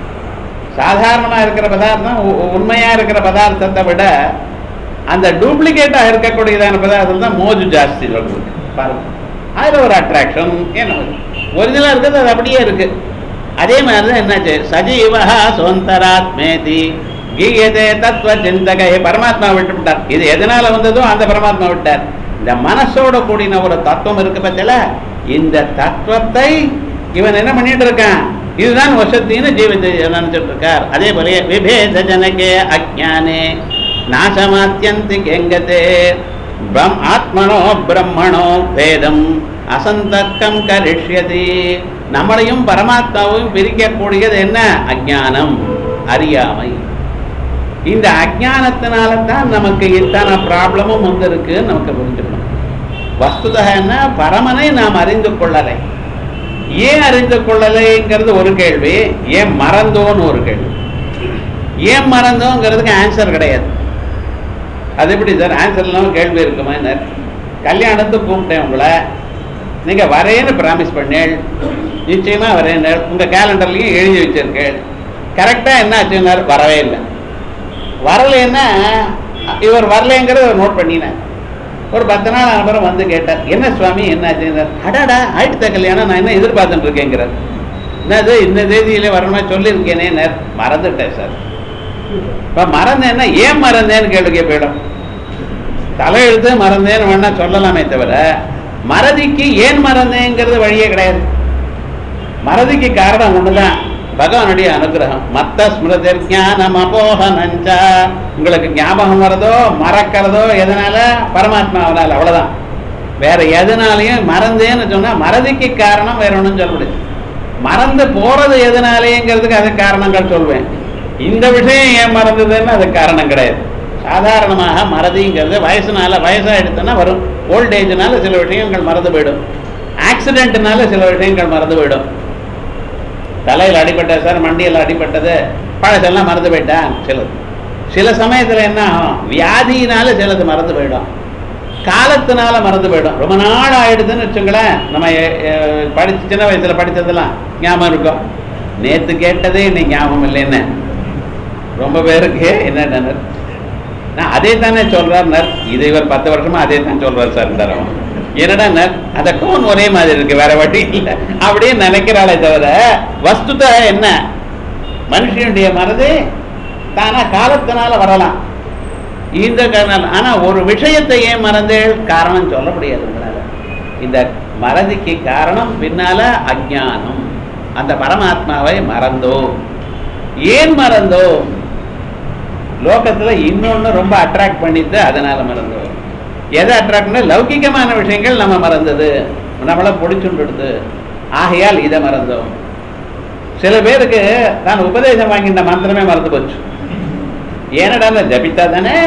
சாதாரணமா இருக்கிற பதார்த்தம் உ- உ- உண்மையா இருக்கிற பதார்த்தத்தை விட அந்த டூப்ளிகேட்டா இருக்கக்கூடியதான பதார்த்தம் தான் மோஜு ஜாஸ்தி சொல்றது பாருங்க அதுல ஒரு அட்ராக்ஷன் என்ன ஒரிஜினலா இருக்கிறது அது அப்படியே இருக்கு அதே மாதிரி தான் என்னாச்சு சஜீவஹா சொந்தராத்மேதி கீயதே தத்துவ சிந்தகை பரமாத்மா விட்டு விட்டார் இது எதனால வந்ததோ அந்த பரமாத்மா விட்டார் இந்த மனசோட கூடின ஒரு தத்துவம் இருக்கு பத்தில இந்த தத்துவத்தை இவன் என்ன பண்ணிட்டு இருக்கான் இதுதான் வசத்தின்னு ஜீவித்து நினைச்சிட்டு இருக்கார் அதே போல விபேத ஜனகே அஜானே நாசமாத்தியந்தி கெங்கதே பிரம் ஆத்மனோ பிரம்மணோ வேதம் அசந்தர்க்கம் கரிஷ்யதி நம்மளையும் பரமாத்மாவையும் பிரிக்கக்கூடியது என்ன அஜானம் அறியாமை இந்த அஜானத்தினால தான் நமக்கு இத்தனை ப்ராப்ளமும் வந்திருக்கு நமக்கு புரிஞ்சுக்கணும் வஸ்துதா என்ன பரமனை நாம் அறிந்து கொள்ளலை ஏன் அறிந்து கொள்ளலைங்கிறது ஒரு கேள்வி ஏன் மறந்தோன்னு ஒரு கேள்வி ஏன் மறந்தோங்கிறதுக்கு ஆன்சர் கிடையாது அது எப்படி சார் ஆன்சர் இல்லாமல் கேள்வி இருக்குமா என்ன கல்யாணத்துக்கு கூப்பிட்டேன் உங்களை நீங்கள் வரேன்னு ப்ராமிஸ் பண்ணேள் நிச்சயமா வரேன் உங்கள் கேலண்டர்லையும் எழுதி வச்சிருக்கேள் கரெக்டாக என்ன ஆச்சுன்னார் வரவே இல்லை வரலைன்னா இவர் வரலைங்கிறத நோட் பண்ணினேன் ஒரு பத்து நாள் அப்புறம் வந்து கேட்டார் என்ன சுவாமி என்ன ஆச்சுன்னார் அடாடா ஆயிடுத்த கல்யாணம் நான் என்ன எதிர்பார்த்துட்டு இருக்கேங்கிறார் என்னது இந்த தேதியில வரணுமா சொல்லியிருக்கேனே மறந்துட்டேன் சார் இப்போ மறந்தேன்னா ஏன் மறந்தேன்னு கேள்வி போயிடும் தலையெழுத்து மறந்தேன்னு வேணா சொல்லலாமே தவிர மறதிக்கு ஏன் மறந்தேங்கிறது வழியே கிடையாது மறதிக்கு காரணம் ஒண்ணுதான் பகவானுடைய அனுகிரகம் மத்த ஸ்மிருதி ஞானம் அபோகனஞ்சா உங்களுக்கு ஞாபகம் வரதோ மறக்கிறதோ எதனால பரமாத்மாவனால அவ்வளவுதான் வேற எதனாலையும் மறந்தேன்னு சொன்னா மறதிக்கு காரணம் வேற ஒன்றும் சொல்ல முடியாது மறந்து போறது எதனாலேங்கிறதுக்கு அதுக்கு காரணங்கள் சொல்வேன் இந்த விஷயம் ஏன் மறந்ததுன்னு அதுக்கு காரணம் கிடையாது சாதாரணமாக மறதிங்கிறது வயசுனால வயசாயிடுச்சுன்னா வரும் ஓல்டேஜ்னால சில விஷயங்கள் மறந்து போயிடும் ஆக்சிடென்ட்னால சில விஷயங்கள் மறந்து போயிடும் தலையில் அடிபட்ட சார் மண்டியில் அடிபட்டது பழசெல்லாம் மறந்து போயிட்டான் சிலது சில சமயத்தில் என்ன ஆகும் வியாதியினால சிலது மறந்து போயிடும் காலத்தினால மறந்து போயிடும் ரொம்ப நாள் ஆயிடுதுன்னு வச்சுங்களேன் நம்ம எ- எ- படிச்சு சின்ன வயசுல படிச்சதெல்லாம் ஞாபகம் இருக்கும் நேத்து கேட்டதே இன்னைக்கு ஞாபகம் இல்லை என்ன ரொம்ப பேருக்கு என்ன நான் அதே தானே சொல்றார் இது இவர் பத்து வருஷமா அதே தான் சொல்றார் சார் அவன் என்னடா அந்த டோன் ஒரே மாதிரி இருக்கு வேற வழி இல்லை அப்படின்னு நினைக்கிறாளே தவிர வஸ்துதா என்ன மனுஷனுடைய மனது தானா காலத்தினால வரலாம் இந்த காரணம் ஆனா ஒரு விஷயத்தை ஏன் மறந்தேள் காரணம் சொல்ல முடியாது உங்களால இந்த மறதிக்கு காரணம் பின்னால அஜானம் அந்த பரமாத்மாவை மறந்தோம் ஏன் மறந்தோம் லோகத்துல இன்னொன்னு ரொம்ப அட்ராக்ட் பண்ணிட்டு அதனால மறந்தோம் எதை அட்ராக்ட் பண்ண லௌகிகமான விஷயங்கள் நம்ம மறந்தது நம்மள பிடிச்சுட்டு ஆகையால் இதை மறந்தோம் சில பேருக்கு நான் உபதேசம் வாங்கின மந்திரமே மறந்து போச்சு ஏனடா ஜபித்தா தானே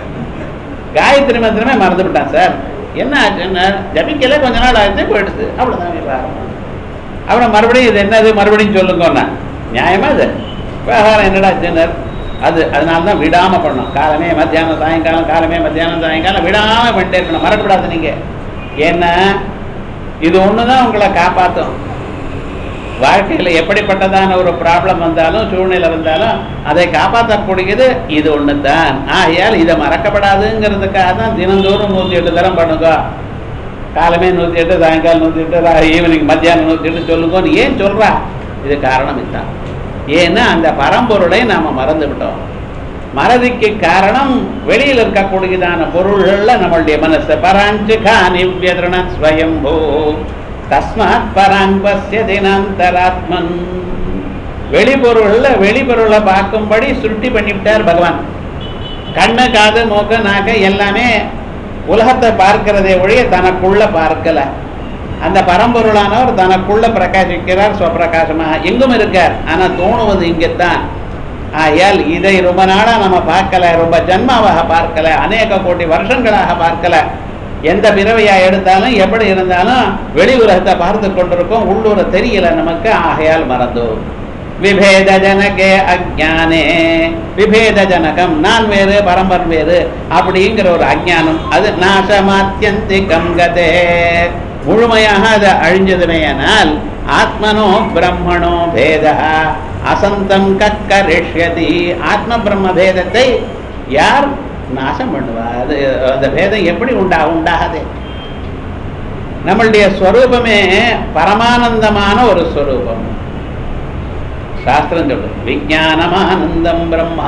காயத்ரி மந்திரமே மறந்து விட்டான் சார் என்ன ஆச்சுன்னா ஜபிக்கல கொஞ்ச நாள் ஆச்சு போயிடுது அவ்வளவுதான் விவகாரம் அவனை மறுபடியும் இது என்னது மறுபடியும் சொல்லுங்கன்னா நியாயமா இது விவகாரம் என்னடா ஆச்சுன்னார் அது அதனால தான் விடாம பண்ணணும் காலமே மத்தியானம் சாயங்காலம் காலமே மத்தியானம் சாயங்காலம் விடாம பண்ணிட்டே இருக்கணும் மறக்கப்படாது நீங்க ஏன்னா இது ஒண்ணுதான் உங்களை காப்பாற்றும் வாழ்க்கையில் எப்படிப்பட்டதான ஒரு ப்ராப்ளம் வந்தாலும் சூழ்நிலை வந்தாலும் அதை காப்பாற்றக்கூடியது இது ஒன்று தான் ஆகையால் இதை மறக்கப்படாதுங்கிறதுக்காக தான் தினந்தோறும் நூற்றி எட்டு தரம் பண்ணுங்க காலமே நூற்றி எட்டு சாயங்காலம் நூற்றி எட்டு ஈவினிங் மத்தியானம் நூற்றி எட்டு சொல்லுங்கன்னு ஏன் சொல்றா இது காரணம் இதுதான் ஏன்னா அந்த பரம்பொருளை நாம் மறந்து விட்டோம் மறதிக்கு காரணம் வெளியில் இருக்கக்கூடியதான பொருள்கள்ல நம்மளுடைய மனசு பராஞ்சு காணி வியதிரண ஸ்வயம்போ தஸ்மாத் பராங் பசியதினாந்தராத்மன் வெளிப்பொருள்ல வெளிப்பொருளை பார்க்கும்படி சுருட்டி பண்ணிவிட்டார் பகவான் கண்ணு காது மூக்கு நாக்கு எல்லாமே உலகத்தை பார்க்கிறதே ஒழிய தனக்குள்ள பார்க்கல அந்த பரம்பொருளானவர் தனக்குள்ள பிரகாசிக்கிறார் சுவப்பிரகாசமாக எங்கும் இருக்கார் ஆனா தோணுவது இங்கத்தான் ஆகையால் இதை ரொம்ப நாளா நம்ம பார்க்கல ரொம்ப ஜன்மாவாக பார்க்கல அநேக கோடி வருஷங்களாக பார்க்கல எந்த பிறவையா எடுத்தாலும் எப்படி இருந்தாலும் வெளி உலகத்தை பார்த்து கொண்டிருக்கோம் உள்ளூர தெரியல நமக்கு ஆகையால் மறந்தோம் விபேத ஜனகே அஜானே விபேத ஜனகம் நான் வேறு பரம்பர் வேறு அப்படிங்கிற ஒரு அஜானம் அது நாசமாத்தியந்திகம் கதே முழுமையாக அது அழிஞ்சதுமேயானால் ஆத்மனோ பிரம்மணோ பேத அசந்தம் கக்கரிஷ்யதி ஆத்ம பிரம்ம பேதத்தை யார் நாசம் பண்ணுவா அது அந்த பேதம் எப்படி உண்டா உண்டாகாது நம்மளுடைய ஸ்வரூபமே பரமானந்தமான ஒரு ஸ்வரூபம் சாஸ்திரம் சொல்றது விஜயானமானந்தம் பிரம்மா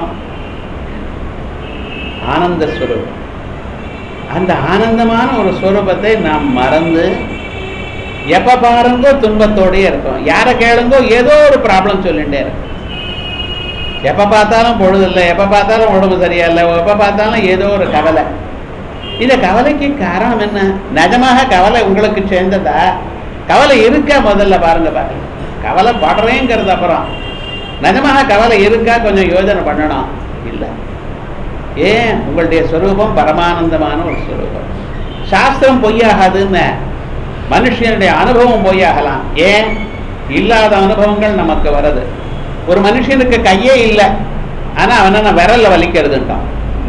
ஆனந்த ஸ்வரூபம் அந்த ஆனந்தமான ஒரு ஸ்வரூபத்தை நாம் மறந்து எப்ப பாருங்கோ துன்பத்தோடயே இருக்கும் யாரை கேளுங்கோ ஏதோ ஒரு ப்ராப்ளம் சொல்லிட்டே இருக்கும் எப்ப பார்த்தாலும் பொழுது இல்லை எப்ப பார்த்தாலும் உடம்பு சரியா இல்லை எப்ப பார்த்தாலும் ஏதோ ஒரு கவலை இந்த கவலைக்கு காரணம் என்ன நிஜமாக கவலை உங்களுக்கு சேர்ந்ததா கவலை இருக்கா முதல்ல பாருங்க பாருங்க கவலை படுறேங்கிறது அப்புறம் நிஜமாக கவலை இருக்கா கொஞ்சம் யோஜனை பண்ணணும் இல்லை ஏன் உங்களுடைய ஸ்வரூபம் பரமானந்தமான ஒரு ஸ்வரூபம் சாஸ்திரம் பொய்யாகாதுன்னு மனுஷனுடைய அனுபவம் பொய்யாகலாம் ஏன் இல்லாத அனுபவங்கள் நமக்கு வருது ஒரு மனுஷனுக்கு கையே இல்லை ஆனா அவனை விரல்ல வலிக்கிறதுட்டான்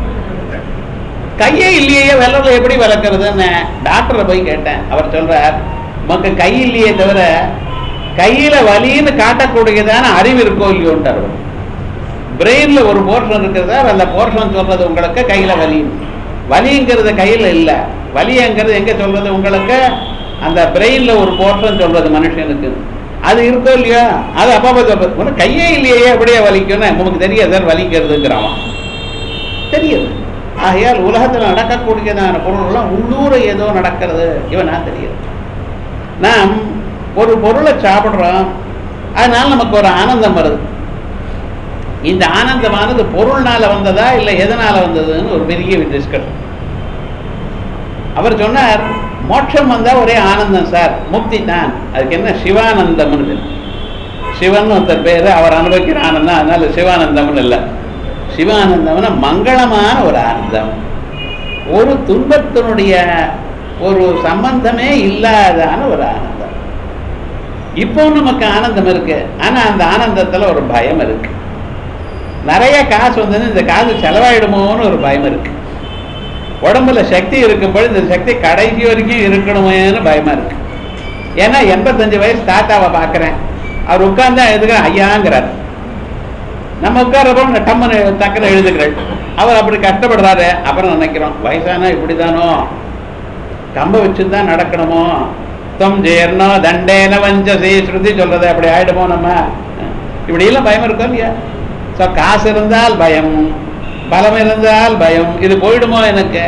கையே இல்லையே விரல்ல எப்படி வளர்க்கறதுன்னு டாக்டரை போய் கேட்டேன் அவர் சொல்றார் உமக்கு கை இல்லையே தவிர கையில வலின்னு காட்டக்கூடியதான அறிவு இருக்கோ இல்லையோன்ட்டார் அவர் பிரெயின்ல ஒரு போர்ஷன் இருக்கிறதா அந்த போர்ஷன் சொல்றது உங்களுக்கு கையில வலி வலிங்கிறது கையில இல்ல வலிங்கிறது எங்க சொல்றது உங்களுக்கு அந்த பிரெயின்ல ஒரு போர்ஷன் சொல்றது மனுஷனுக்கு அது இருக்கோ இல்லையா அது அப்பா சொல்றது உனக்கு கையே இல்லையே எப்படியே வலிக்கும்னு உனக்கு தெரியாது சார் வலிக்கிறதுங்கிறான் தெரியுது ஆகையால் உலகத்தில் நடக்கக்கூடியதான பொருள்லாம் உள்ளூர ஏதோ நடக்கிறது இவனா தெரியுது நாம் ஒரு பொருளை சாப்பிட்றோம் அதனால நமக்கு ஒரு ஆனந்தம் வருது இந்த ஆனந்தமானது பொருள்னால வந்ததா இல்லை எதனால வந்ததுன்னு ஒரு பெரிய டிஸ்கஷன் அவர் சொன்னார் மோட்சம் வந்தா ஒரே ஆனந்தம் சார் முக்தி தான் அதுக்கு என்ன சிவானந்தம்னு சிவன் ஒருத்தர் பேரு அவர் அனுபவிக்கிற ஆனந்தம் அதனால சிவானந்தம்னு இல்லை சிவானந்தம்னா மங்களமான ஒரு ஆனந்தம் ஒரு துன்பத்தினுடைய ஒரு சம்பந்தமே இல்லாதான ஒரு ஆனந்தம் இப்போ நமக்கு ஆனந்தம் இருக்கு ஆனா அந்த ஆனந்தத்துல ஒரு பயம் இருக்கு நிறைய காசு வந்தது இந்த காசு செலவாயிடுமோன்னு ஒரு பயம் இருக்கு உடம்புல சக்தி இருக்கும்போது இந்த சக்தி கடைசி வரைக்கும் இருக்கணுமேனு பயமா இருக்கு ஏன்னா எண்பத்தஞ்சு வயசு தாத்தாவை பார்க்குறேன் அவர் உட்கார்ந்தா எழுதுகிறேன் ஐயாங்கிறார் நம்ம உட்காரப்போ டம்முன்னு டக்குன்னு எழுதுகிறாள் அவர் அப்படி கஷ்டப்படுறாரு அப்புறம் நினைக்கிறோம் வயசானா இப்படிதானோ கம்ப வச்சு தான் நடக்கணுமோ தம் ஜேர்னோ தண்டேன வஞ்சசி ஸ்ருதி சொல்றது அப்படி ஆயிடுமோ நம்ம இப்படி எல்லாம் பயம் இருக்கும் இல்லையா ஸோ காசு இருந்தால் பயம் பலம் இருந்தால் பயம் இது போயிடுமோ எனக்கு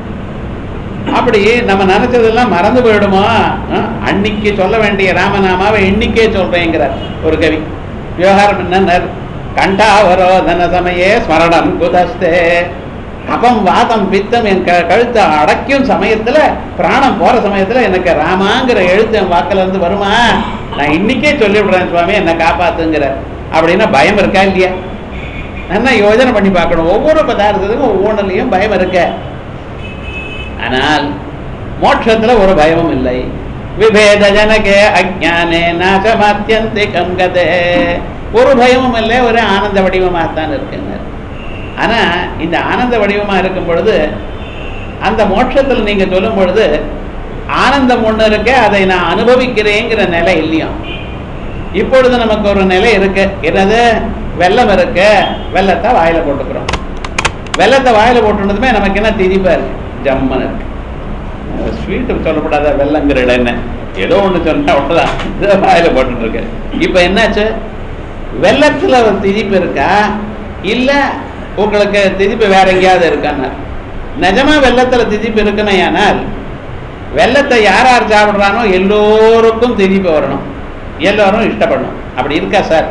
அப்படி நம்ம நினைச்சதெல்லாம் மறந்து போயிடுமோ அஹ், அன்னைக்கு சொல்ல வேண்டிய ராமநாமாவை இன்னைக்கே சொல்றேங்கிறார் ஒரு கவி விவகாரம் என்ன கண்டாவரோதன சமயே ஸ்மரணம் குதஸ்தே கபம் வாதம் பித்தம் என் க கழுத்தை அடைக்கும் சமயத்துல பிராணம் போற சமயத்துல எனக்கு ராமாங்கிற எழுத்து என் வாக்குல இருந்து வருமா நான் இன்னைக்கே சொல்லிவிடுறேன் சுவாமி என்னை காப்பாத்துங்கிற அப்படின்னா பயம் இருக்கா இல்லையா நல்லா யோஜனை பண்ணி பார்க்கணும் ஒவ்வொரு பதார்த்தத்துக்கும் ஒவ்வொன்றுலையும் பயம் இருக்க ஆனால் மோட்சத்துல ஒரு பயமும் இல்லை விபேத ஜனகே அஜானே நாசமாத்தியந்தி கங்கதே ஒரு பயமும் இல்லை ஒரு ஆனந்த வடிவமாகத்தான் இருக்குங்க ஆனா இந்த ஆனந்த வடிவமா இருக்கும் பொழுது அந்த மோட்சத்தில் நீங்க சொல்லும் பொழுது ஆனந்தம் ஒண்ணு இருக்கு அதை நான் அனுபவிக்கிறேங்கிற நிலை இல்லையா இப்பொழுது நமக்கு ஒரு நிலை இருக்கு என்னது வெள்ளம் இருக்கு வெள்ளத்தை வாயில போட்டுக்கிறோம் வெள்ளத்தை வாயில போட்டுனதுமே நமக்கு என்ன திதிப்பா இருக்கு ஜம்மன் இருக்கு ஸ்வீட்டு சொல்லப்படாத வெள்ளங்கிற இடம் என்ன ஏதோ ஒண்ணு சொன்னா அவ்வளவுதான் இதை வாயில போட்டுட்டு இருக்கு இப்ப என்னாச்சு வெள்ளத்துல ஒரு திதிப்பு இருக்கா இல்ல உங்களுக்கு திதிப்பு வேற எங்கேயாவது இருக்கான்னு நிஜமா வெள்ளத்துல திதிப்பு இருக்குன்னு ஆனால் வெள்ளத்தை யார் யார் சாப்பிட்றானோ எல்லோருக்கும் திதிப்பு வரணும் எல்லோரும் இஷ்டப்படணும் அப்படி இருக்கா சார்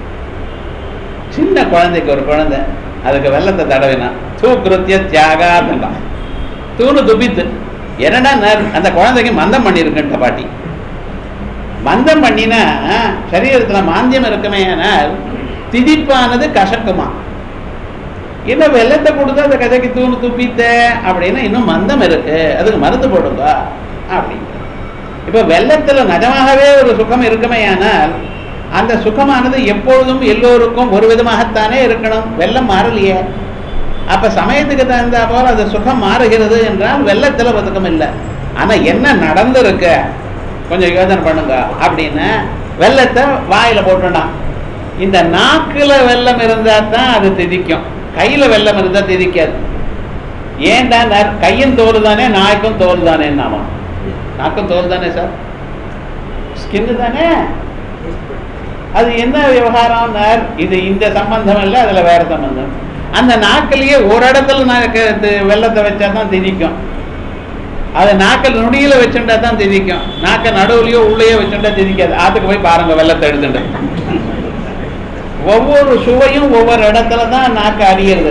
சின்ன குழந்தைக்கு ஒரு குழந்தை அதுக்கு வெள்ளத்தை தடவினா தூக்குருத்திய தியாகாதான் தூணு துப்பித்து என்னடா நர்- அந்த குழந்தைக்கு மந்தம் பண்ணியிருக்குன்ற பாட்டி மந்தம் பண்ணினா சரீரத்துல மாந்தியம் இருக்குமே ஆனால் திதிப்பானது கசக்குமா இன்னும் வெள்ளத்தை கொடுத்து அந்த கதைக்கு தூணு துப்பித்த அப்படின்னா இன்னும் மந்தம் இருக்கு அதுக்கு மருந்து போடுங்க அப்படின்னு இப்ப வெள்ளத்துல நிஜமாகவே ஒரு சுகம் இருக்குமே ஆனால் அந்த சுகமானது எப்பொழுதும் எல்லோருக்கும் ஒரு விதமாகத்தானே இருக்கணும் வெள்ளம் மாறலையே அப்ப சமயத்துக்கு தகுந்தா போல அது சுகம் மாறுகிறது என்றால் வெள்ளத்துல பதுக்கம் இல்லை ஆனா என்ன நடந்திருக்கு கொஞ்சம் யோசனை பண்ணுங்க அப்படின்னு வெள்ளத்தை வாயில போட்டுட்டான் இந்த நாக்குல வெள்ளம் இருந்தா தான் அது திதிக்கும் கையில வெள்ளம் இருந்தா திதிக்காது ஏன்டா நர்- கையும் தோல் தானே நாய்க்கும் தோல் தானே நாம நாக்கும் தோல் தானே சார் ஸ்கின்னு தானே அது என்ன விவகாரம் நர்? இது இந்த சம்பந்தம் இல்லை அதுல வேற சம்பந்தம் அந்த நாக்கிலேயே ஒரு இடத்துல நாக்கு தி- வெள்ளத்தை வச்சா தான் திதிக்கும் அது நாக்கில் நுனியில வச்சுட்டா தான் திதிக்கும் நாக்க நடுவுலயோ உள்ளேயோ வச்சுட்டா திதிக்காது ஆத்துக்கு போய் பாருங்க வெள்ளத்தை எடுத்துட்டு ஒவ்வொரு சுவையும் ஒவ்வொரு இடத்துல தான் நாக்கு அறியுது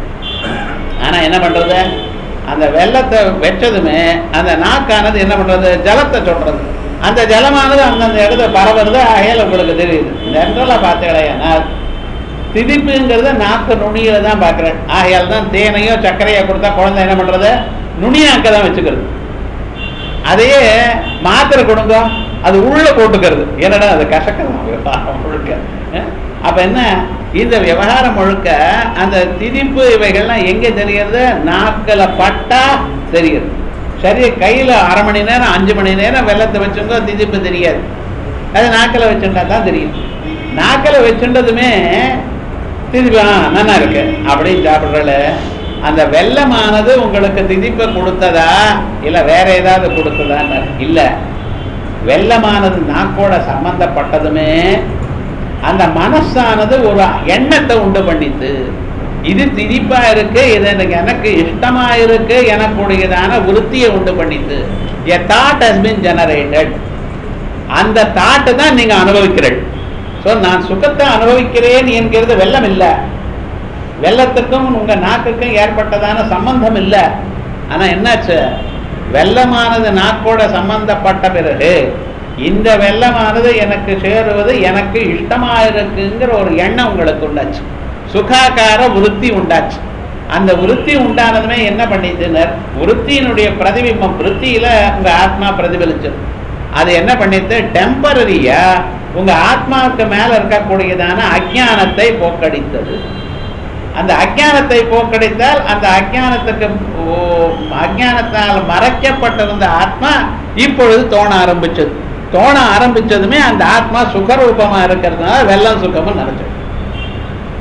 ஆனா என்ன பண்றது அந்த வெள்ளத்தை வச்சதுமே அந்த நாக்கானது என்ன பண்றது ஜலத்தை சொல்றது அந்த ஜலமானது அந்தந்த இடத்துல பரவுறது அயல் உங்களுக்கு தெரியுது ஜென்ரலா பார்த்தீங்கன்னா திதிப்புங்கிறத நாக்கு நுனியில தான் பார்க்குறேன் ஆகையால் தான் தேனையோ சர்க்கரையோ கொடுத்தா குழந்தை என்ன பண்றது நுனியாக்க தான் வச்சுக்கிறது அதையே மாத்திரை கொடுங்க அது உள்ள போட்டுக்கிறது என்னடா அது கசக்கலாம் விவகாரம் முழுக்க அஹ்? அப்ப என்ன இந்த விவகாரம் முழுக்க அந்த திதிப்பு இவைகள்லாம் எங்க தெரிகிறது நாக்கில் பட்டா தெரியுது சரி கையில அரை மணி நேரம் அஞ்சு மணி நேரம் வெள்ளத்தை வச்சுங்க திதிப்பு தெரியாது அது நாக்கில் வச்சுட்டா தான் தெரியும் நாக்கில் வச்சுட்டதுமே திதிப்பு ஆ நல்லா இருக்கு அப்படின்னு சாப்பிட்றல அந்த வெள்ளமானது உங்களுக்கு திதிப்பை கொடுத்ததா இல்ல வேற ஏதாவது கொடுத்ததான்னு இல்ல வெள்ளமானது நாக்கோட சம்பந்தப்பட்டதுமே அந்த மனசானது ஒரு எண்ணத்தை உண்டு பண்ணித்து இது திதிப்பா இருக்கு இது எனக்கு எனக்கு இஷ்டமா இருக்கு எனக்குடையதான விருத்தியை உண்டு பண்ணித்து a thought has been generated அந்த தாட்டு தான் நீங்க அனுபவிக்கிறீர்கள் ஸோ நான் சுகத்தை அனுபவிக்கிறேன் என்கிறது வெள்ளம் இல்லை வெள்ளத்துக்கும் உங்க நாக்குக்கும் ஏற்பட்டதான சம்பந்தம் இல்லை ஆனா என்னாச்சு வெள்ளமானது நாக்கோட சம்பந்தப்பட்ட பிறகு இந்த வெள்ளமானது எனக்கு சேருவது எனக்கு இஷ்டமா இருக்குங்கிற ஒரு எண்ணம் உங்களுக்கு உண்டாச்சு சுகாகார விருத்தி உண்டாச்சு அந்த விருத்தி உண்டானதுமே என்ன பண்ணிட்டுனர் விருத்தியினுடைய பிரதிபிம்பம் விருத்தியில உங்க ஆத்மா பிரதிபலிச்சது அது என்ன பண்ணிட்டு டெம்பரரியா உங்க ஆத்மாவுக்கு மேல இருக்கக்கூடியதான அஜ்ஞானத்தை போக்கடித்தது அந்த அஜ்ஞானத்தை போக்கடித்தால் அந்த அஜ்ஞானத்துக்கு ஓ- அஜ்ஞானத்தால் மறைக்கப்பட்டிருந்த ஆத்மா இப்பொழுது தோண ஆரம்பிச்சது தோண ஆரம்பிச்சதுமே அந்த ஆத்மா சுகரூபமா இருக்கிறதுனால வெள்ளம் சுகமும் நினைச்சது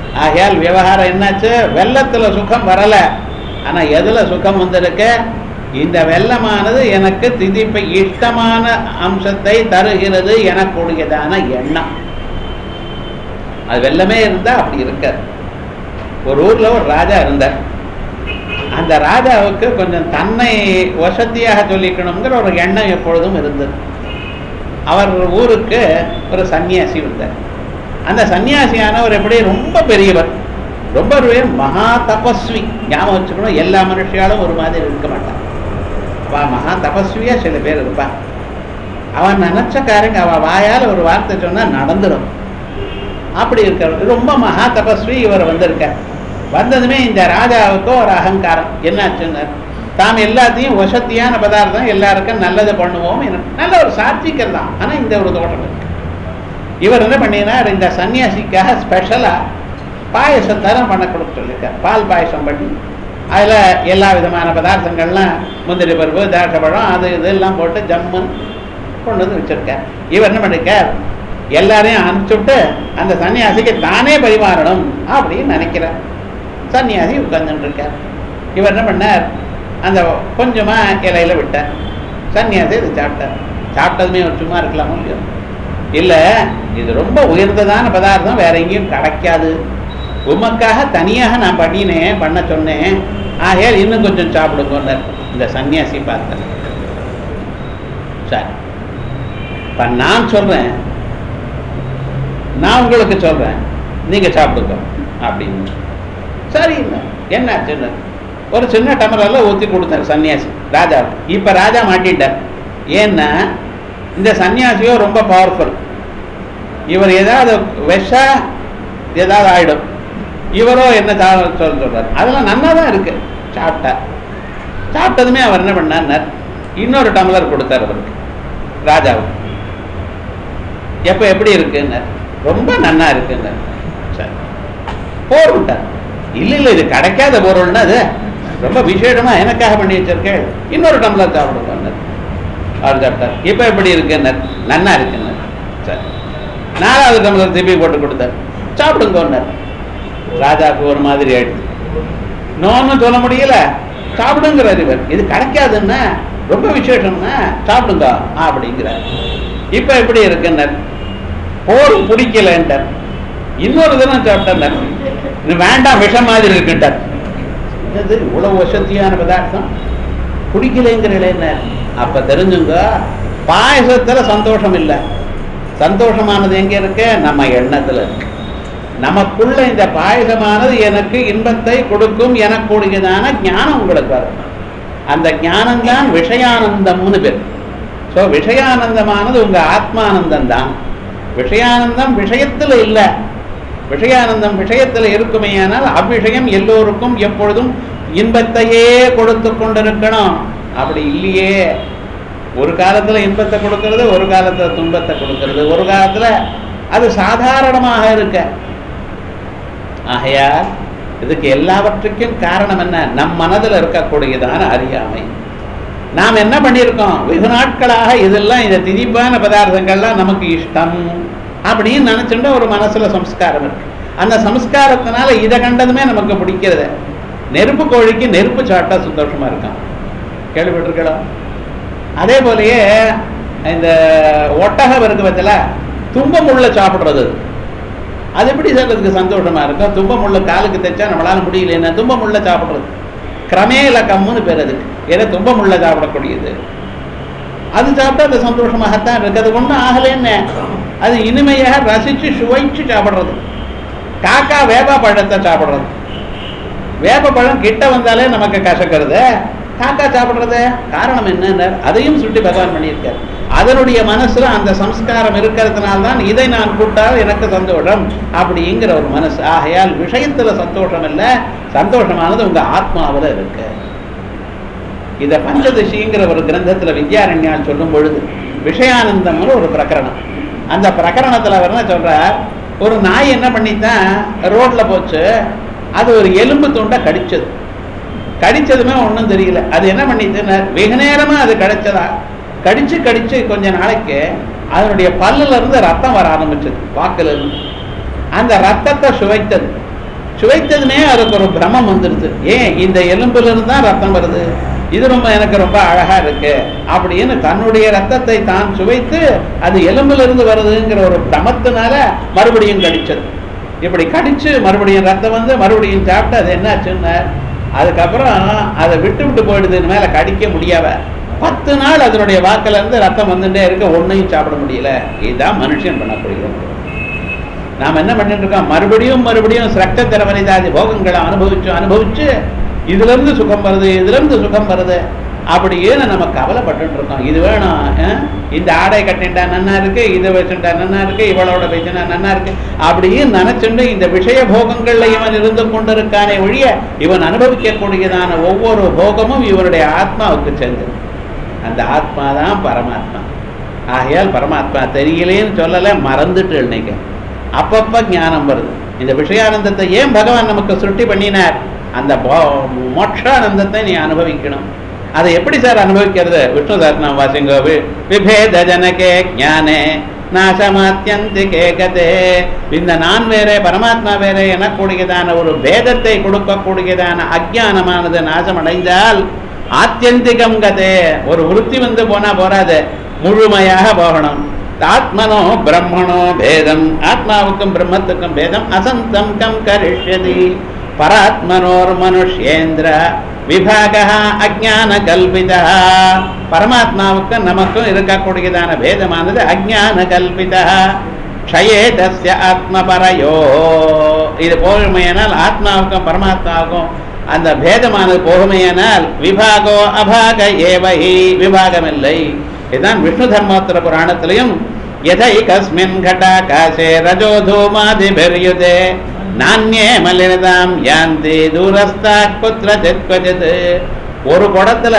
ஆகையால் விவகாரம் என்னாச்சு வெள்ளத்துல சுகம் வரல ஆனா எதுல சுகம் வந்திருக்கு இந்த வெள்ளமானது எனக்கு திதிப்பை இஷ்டமான அம்சத்தை தருகிறது எனக்குடையதான எண்ணம் அது வெள்ளமே இருந்தா அப்படி இருக்காது ஒரு ஊர்ல ஒரு ராஜா இருந்தார் அந்த ராஜாவுக்கு கொஞ்சம் தன்னை வசதியாக சொல்லிக்கணுங்கிற ஒரு எண்ணம் எப்பொழுதும் இருந்தது அவர் ஊருக்கு ஒரு சன்னியாசி வந்தார் அந்த சன்னியாசியானவர் எப்படி ரொம்ப பெரியவர் ரொம்ப பெரிய மகா தபஸ்வி ஞாபகம் வச்சுக்கணும் எல்லா மனுஷியாலும் ஒரு மாதிரி இருக்க மாட்டான் அவ மகா தபஸ்வியா சில பேர் இருப்பா அவன் நினைச்சக்காரங்க அவ வாயால ஒரு வார்த்தை சொன்னா நடந்துடும் அப்படி இருக்கிறவர் ரொம்ப மகா தபஸ்வி இவர் வந்திருக்கார் வந்ததுமே இந்த ராஜாவுக்கு ஒரு அகங்காரம் என்னாச்சுன்னு தாம் எல்லாத்தையும் வசத்தியான பதார்த்தம் எல்லாருக்கும் நல்லது பண்ணுவோம் என்ன- நல்ல ஒரு சாத்விகர் தான் ஆனா இந்த ஒரு தோட்டம் இருக்கு இவர் என்ன பண்ணினார் இந்த சன்னியாசிக்காக ஸ்பெஷலா பாயசத்தெல்லாம் பண்ண கொடுக்க சொல்லியிருக்கார் பால் பாயசம் பண்ணி அதுல எல்லா விதமான பதார்த்தங்கள்லாம் முந்திரி பருப்பு திராட்சை பழம் அது இதெல்லாம் போட்டு ஜம்முன்னு கொண்டு வந்து வச்சிருக்கார் இவர் என்ன பண்ணிருக்கார் எல்லாரையும் அனுப்பிச்சுட்டு அந்த சன்னியாசிக்கு தானே பரிமாறணும் அப்படின்னு நினைக்கிறார் சன்னியாசி உட்கார்ந்துட்டு இருக்கார் இவர் என்ன பண்ணார் அந்த கொஞ்சமா இலையில விட்டார் சன்னியாசி இது சாப்பிட்டார் சாப்பிட்டதுமே ஒரு சும்மா இருக்கலாமோ இல்லையோ இல்ல இது ரொம்ப உயர்ந்ததான பதார்த்தம் வேற எங்கேயும் கிடைக்காது உமக்காக தனியாக நான் பண்ணினேன் பண்ண சொன்னேன் ஆகையால் இன்னும் கொஞ்சம் சாப்பிடுங்கன்னார் இந்த சன்னியாசி பார்த்தார் சரி இப்ப நான் சொல்றேன் நான் உங்களுக்கு சொல்றேன் நீங்க சாப்பிடுங்க அப்படின்னு சரி இல்லை என்னாச்சுன்னு ஒரு சின்ன டம்ளர்ல ஊற்றி கொடுத்தார் சன்னியாசி ராஜாவுக்கு இப்ப ராஜா மாட்டிட்டார் ஏன்னா இந்த சன்னியாசியோ ரொம்ப பவர்ஃபுல் இவர் ஏதாவது விஷா ஏதாவது ஆயிடும் இவரோ என்ன சா- சொல்ல சொல்றார் அதெல்லாம் நல்லா தான் இருக்கு சாப்பிட்டார் சாப்பிட்டதுமே அவர் என்ன பண்ணார் இன்னொரு டம்ளர் கொடுத்தார் அவருக்கு ராஜாவுக்கு எப்ப எப்படி இருக்குன்னு ரொம்ப நன்னா இருக்குன்னு சரி போர் விட்டார் இல்ல இல்ல இது கிடைக்காத பொருள்னா அது ரொம்ப விசேஷமா எனக்காக பண்ணி வச்சிருக்கேன் இன்னொரு டம்ளர் சாப்பிடுங்க அவர் சாப்பிட்டார் இப்ப எப்படி இருக்குன்னு நன்னா இருக்குன்னு சரி நாலாவது டம்ளர் திருப்பி போட்டு கொடுத்தார் சாப்பிடுங்க ராஜாவுக்கு ஒரு மாதிரி ஆயிடுச்சு நோன்னு சொல்ல முடியல சாப்பிடுங்கிறார் இவர் இது கிடைக்காதுன்னா ரொம்ப விசேஷம்னா சாப்பிடுங்க அப்படிங்கிறார் இப்ப எப்படி இருக்குன்னார் போர் பிடிக்கலன்ட்டார் இன்னொரு தினம் சாப்பிட்டார் இது வேண்டாம் விஷம் மாதிரி இருக்குன்ட்டார் என்னது இவ்வளவு வசதியான பதார்த்தம் பிடிக்கலைங்கிற என்ன அப்ப தெரிஞ்சுங்க பாயசத்துல சந்தோஷம் இல்லை சந்தோஷமானது எங்க இருக்கு நம்ம எண்ணத்துல இருக்கு நமக்குள்ள இந்த பாயசமானது எனக்கு இன்பத்தை கொடுக்கும் எனக்கூடியதான ஞானம் உங்களுக்கு வரும் அந்த ஞானம்தான் விஷயானந்தம்னு பேர் ஸோ விஷயானந்தமானது உங்க ஆத்மானந்தம் தான் விஷயானந்தம் விஷயத்துல இல்லை விஷயானந்தம் விஷயத்துல இருக்குமேயானால் அவ்விஷயம் எல்லோருக்கும் எப்பொழுதும் இன்பத்தையே கொடுத்து கொண்டிருக்கணும் அப்படி இல்லையே ஒரு காலத்துல இன்பத்தை கொடுக்கிறது ஒரு காலத்துல துன்பத்தை கொடுக்கிறது ஒரு காலத்துல அது சாதாரணமாக இருக்க ஆகையால் இதுக்கு எல்லாவற்றுக்கும் காரணம் என்ன நம் மனதில் இருக்கக்கூடியதான அறியாமை நாம் என்ன பண்ணியிருக்கோம் வெகு நாட்களாக இதெல்லாம் இந்த திதிப்பான பதார்த்தங்கள்லாம் நமக்கு இஷ்டம் அப்படின்னு நினைச்சுட்டு ஒரு மனசுல சம்ஸ்காரம் இருக்கு அந்த சம்ஸ்காரத்தினால இதை கண்டதுமே நமக்கு பிடிக்கிறது நெருப்பு கோழிக்கு நெருப்பு சாப்பிட்டா சந்தோஷமா இருக்கும் கேள்விப்பட்டிருக்கலாம் அதே போலயே இந்த ஒட்டகம் இருக்கு பத்தில தும்ப முள்ள சாப்பிடுறது அது எப்படி சார் அதுக்கு சந்தோஷமா இருக்கும் தும்ப முள்ள காலுக்கு தைச்சா நம்மளால முடியல என்ன தும்ப முள்ள சாப்பிடுறது கிரமேலக்கம்னு பேர் அதுக்கு ஏன்னா தும்ப முள்ள சாப்பிடக்கூடியது அது சாப்பிட்டா அது சந்தோஷமாகத்தான் இருக்கு அது ஒன்றும் ஆகலைன்னு அது இனிமையாக ரசிச்சு சுவைச்சு சாப்பிடுறது காக்கா வேப்ப பழத்தை சாப்பிடுறது வேப்ப பழம் கிட்ட வந்தாலே நமக்கு கசக்கிறது காக்கா சாப்பிடுறது காரணம் என்னன்னு அதையும் சுட்டி பகவான் பண்ணியிருக்கார் அதனுடைய மனசுல அந்த சம்ஸ்காரம் இருக்கிறதுனால தான் இதை நான் கூட்டால் எனக்கு சந்தோஷம் அப்படிங்கிற ஒரு மனசு ஆகையால் விஷயத்துல சந்தோஷம் இல்லை சந்தோஷமானது உங்க ஆத்மாவில் இருக்கு இதை பஞ்சதசிங்கிற ஒரு கிரந்தத்துல வித்யாரண்யால் சொல்லும் பொழுது விஷயானந்தம்னு ஒரு பிரகரணம் அந்த பிரகரணத்துல அவர் என்ன சொல்றார் ஒரு நாய் என்ன பண்ணித்தான் ரோட்ல போச்சு அது ஒரு எலும்பு துண்டை கடிச்சது கடிச்சதுமே ஒன்றும் தெரியல அது என்ன பண்ணிச்சுன்னா வெகு நேரமா அது கடிச்சதா கடிச்சு கடிச்சு கொஞ்ச நாளைக்கு அதனுடைய பல்லுல இருந்து ரத்தம் வர ஆரம்பிச்சது வாக்குல இருந்து அந்த ரத்தத்தை சுவைத்தது சுவைத்ததுமே அதுக்கு ஒரு பிரமம் வந்துடுது ஏன் இந்த எலும்புல இருந்து தான் ரத்தம் வருது இது ரொம்ப எனக்கு ரொம்ப அழகா இருக்கு அப்படின்னு தன்னுடைய ரத்தத்தை தான் சுவைத்து அது எலும்புல இருந்து வருதுங்கிற ஒரு பிரமத்தினால மறுபடியும் கடிச்சது இப்படி கடிச்சு மறுபடியும் ரத்தம் வந்து மறுபடியும் சாப்பிட்டு அது என்னாச்சுன்னா அதுக்கப்புறம் அதை விட்டு விட்டு போயிடுது மேல கடிக்க முடியாம பத்து நாள் அதனுடைய வாக்குல இருந்து ரத்தம் வந்துட்டே இருக்க ஒன்னையும் சாப்பிட முடியல இதுதான் மனுஷன் பண்ணக்கூடியது நாம் என்ன பண்ணிட்டு இருக்கோம் மறுபடியும் மறுபடியும் சிரக்த திரவனிதாதி போகங்களை அனுபவிச்சு அனுபவிச்சு இதுல இருந்து சுகம் வருது இதுல இருந்து சுகம் வருது அப்படின்னு நம்ம கவலைப்பட்டு இருக்கோம் இது வேணும் அஹ், இந்த ஆடை கட்டிட்டா நன்னா இருக்கு இதை வச்சுட்டா நன்னா இருக்கு இவளோட பேசினா நன்னா இருக்கு அப்படின்னு நினைச்சுட்டு இந்த விஷய போகங்கள்ல இவன் இருந்து கொண்டிருக்கானே ஒழிய இவன் அனுபவிக்கக்கூடியதான ஒவ்வொரு போகமும் இவனுடைய ஆத்மாவுக்கு சேர்ந்தது அந்த ஆத்மா தான் பரமாத்மா ஆகையால் பரமாத்மா தெரியலேன்னு சொல்லலை மறந்துட்டு இன்னைக்கு அப்பப்ப ஞானம் வருது இந்த விஷயானந்தத்தை ஏன் பகவான் நமக்கு சுருட்டி பண்ணினார் அந்த போ- மோட்சானந்தத்தை நீ அனுபவிக்கணும் அதை எப்படி சார் அனுபவிக்கிறது விஷ்ணு சாஸ்திரம் வாசிங்கோ வி- விபேத ஜனகே ஞானே நாசமாத்தியந்திகே கதே இந்த நான் வேறே பரமாத்மா வேறே எனக்கூடியதான ஒரு பேதத்தை கொடுக்கக்கூடியதான அஜ்ஞானமானது நாசமடைந்தால் ஆத்தியந்திகம் கதே ஒரு விருத்தி வந்து போனா போறாது முழுமையாக போகணும் ஆத்மனோ பிரம்மணோ பேதம் ஆத்மாவுக்கும் பிரம்மத்துக்கும் பேதம் அசந்தம் கம் கரிஷ்யதி பராத்மனோர் மனுஷ்யேந்திர விபாக அஜான கல்பிதா பரமாத்மாவுக்கும் நமக்கும் இருக்கக்கூடியதான பேதமானது அஜான கல்பிதா க்ஷயே தஸ்ய ஆத்மபரையோ இது போகுமையானால் ஆத்மாவுக்கும் பரமாத்மாவுக்கும் அந்த பேதமானது போகுமையானால் விபாகோ அபாக ஏவஹி விபாகமில்லை இதுதான் விஷ்ணு தர்மோத்தர புராணத்திலையும் எதை கஸ்மின் கட்டாகாசே ரஜோ தூமாதிபிர்யுதே நானியே மலினதாம் யாந்தி தூரஸ்தா குத்திர ஜெத்வஜது ஒரு குடத்துல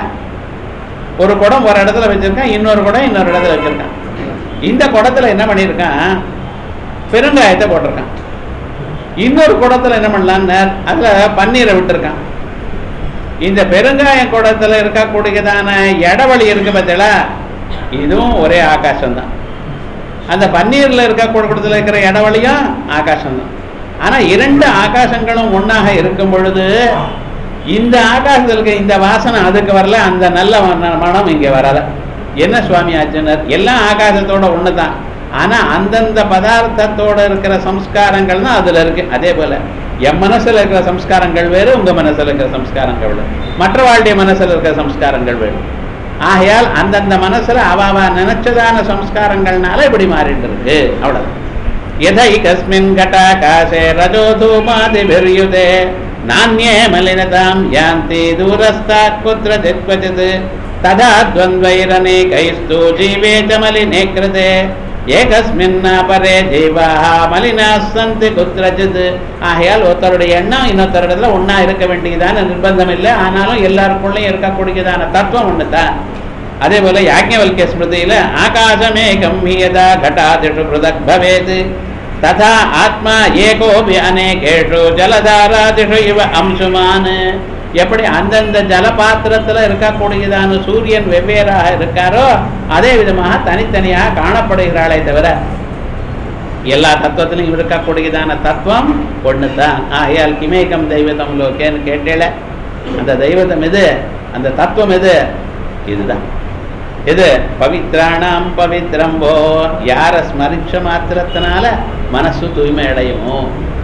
ஒரு குடம் ஒரு இடத்துல வச்சிருக்கான் இன்னொரு குடம் இன்னொரு இடத்துல வச்சிருக்கான் இந்த குடத்துல என்ன பண்ணியிருக்கான் பெருங்காயத்தை போட்டிருக்கான் இன்னொரு குடத்துல என்ன பண்ணலான்னு அதுல பன்னீரை விட்டுருக்கான் இந்த பெருங்காய குடத்துல இருக்கக்கூடியதான இடவழி இருக்கு பார்த்தீங்களா இதுவும் ஒரே ஆகாசம்தான் அந்த பன்னீர்ல இருக்க குடத்துல இருக்கிற இடவழியும் ஆகாசம்தான் ஆனா இரண்டு ஆகாசங்களும் ஒண்ணாக இருக்கும் பொழுது இந்த ஆகாசத்துல இருக்க இந்த வாசனை அதுக்கு வரல அந்த நல்ல மன- மனம் இங்க வரல என்ன சுவாமி ஆச்சுனர் எல்லாம் ஆகாசத்தோட ஒண்ணுதான் ஆனா அந்தந்த பதார்த்தத்தோட இருக்கிற சம்ஸ்காரங்கள் தான் அதுல இருக்கு அதே போல என் மனசுல இருக்கிற சம்ஸ்காரங்கள் வேறு உங்க மனசுல இருக்கிற சம்ஸ்காரங்கள் வேறு மற்றவாளுடைய மனசுல இருக்கிற சம்ஸ்காரங்கள் வேறு ஆகையால் அந்தந்த மனசுல அவ அவ நினைச்சதான சம்ஸ்காரங்கள்னால இப்படி மாறிட்டு இருக்கு அவ்வளவு எதை கஸ்மின் கட்டாகாசே ரஜோ தூமாதிபிர்யுதே நானியே மலினதாம் யாந்தி தூரஸ்தா குத்திர திக்வச்சித் ததா द्वन्द्वैरनेकैस्तु जीवे च मलिने कृते ஏகஸ்மின்னா பரே ஜீவாக மலினாः சந்தி குத்திரஜித் ஆகையால் ஒருத்தருடைய எண்ணம் இன்னொருத்தரிடத்துல ஒண்ணா இருக்க வேண்டியதான நிர்பந்தம் இல்லை ஆனாலும் எல்லாருக்குள்ளேயும் இருக்கக்கூடியதான தத்துவம் ஒன்று தான் அதே போல யாஜ்ஞவல்கிய ஸ்மிருதியில ஆகாசமேகம் யதா घटादिषु पृथक् भवेत् तथा ஆத்மா ஏகோபி அநேகேஷு ஜலதாராதிஷு இவ அம்சுமான் எப்படி அந்தந்த ஜலபாத்திரத்துல இருக்கக்கூடியதான சூரியன் வெவ்வேறாக இருக்காரோ அதே விதமாக தனித்தனியாக காணப்படுகிறாளே தவிர எல்லா தத்துவத்திலும் இருக்கக்கூடியதான தத்துவம் ஒன்று தான் ஆகையால் கிமேகம் தெய்வதம் லோகேன்னு கேட்டேல அந்த தெய்வதம் எது அந்த தத்துவம் எது இதுதான் இது பவித்ராணாம் பவித்ரம்போ யாரை ஸ்மரிச்ச மாத்திரத்தினால மனசு தூய்மை அடையுமோ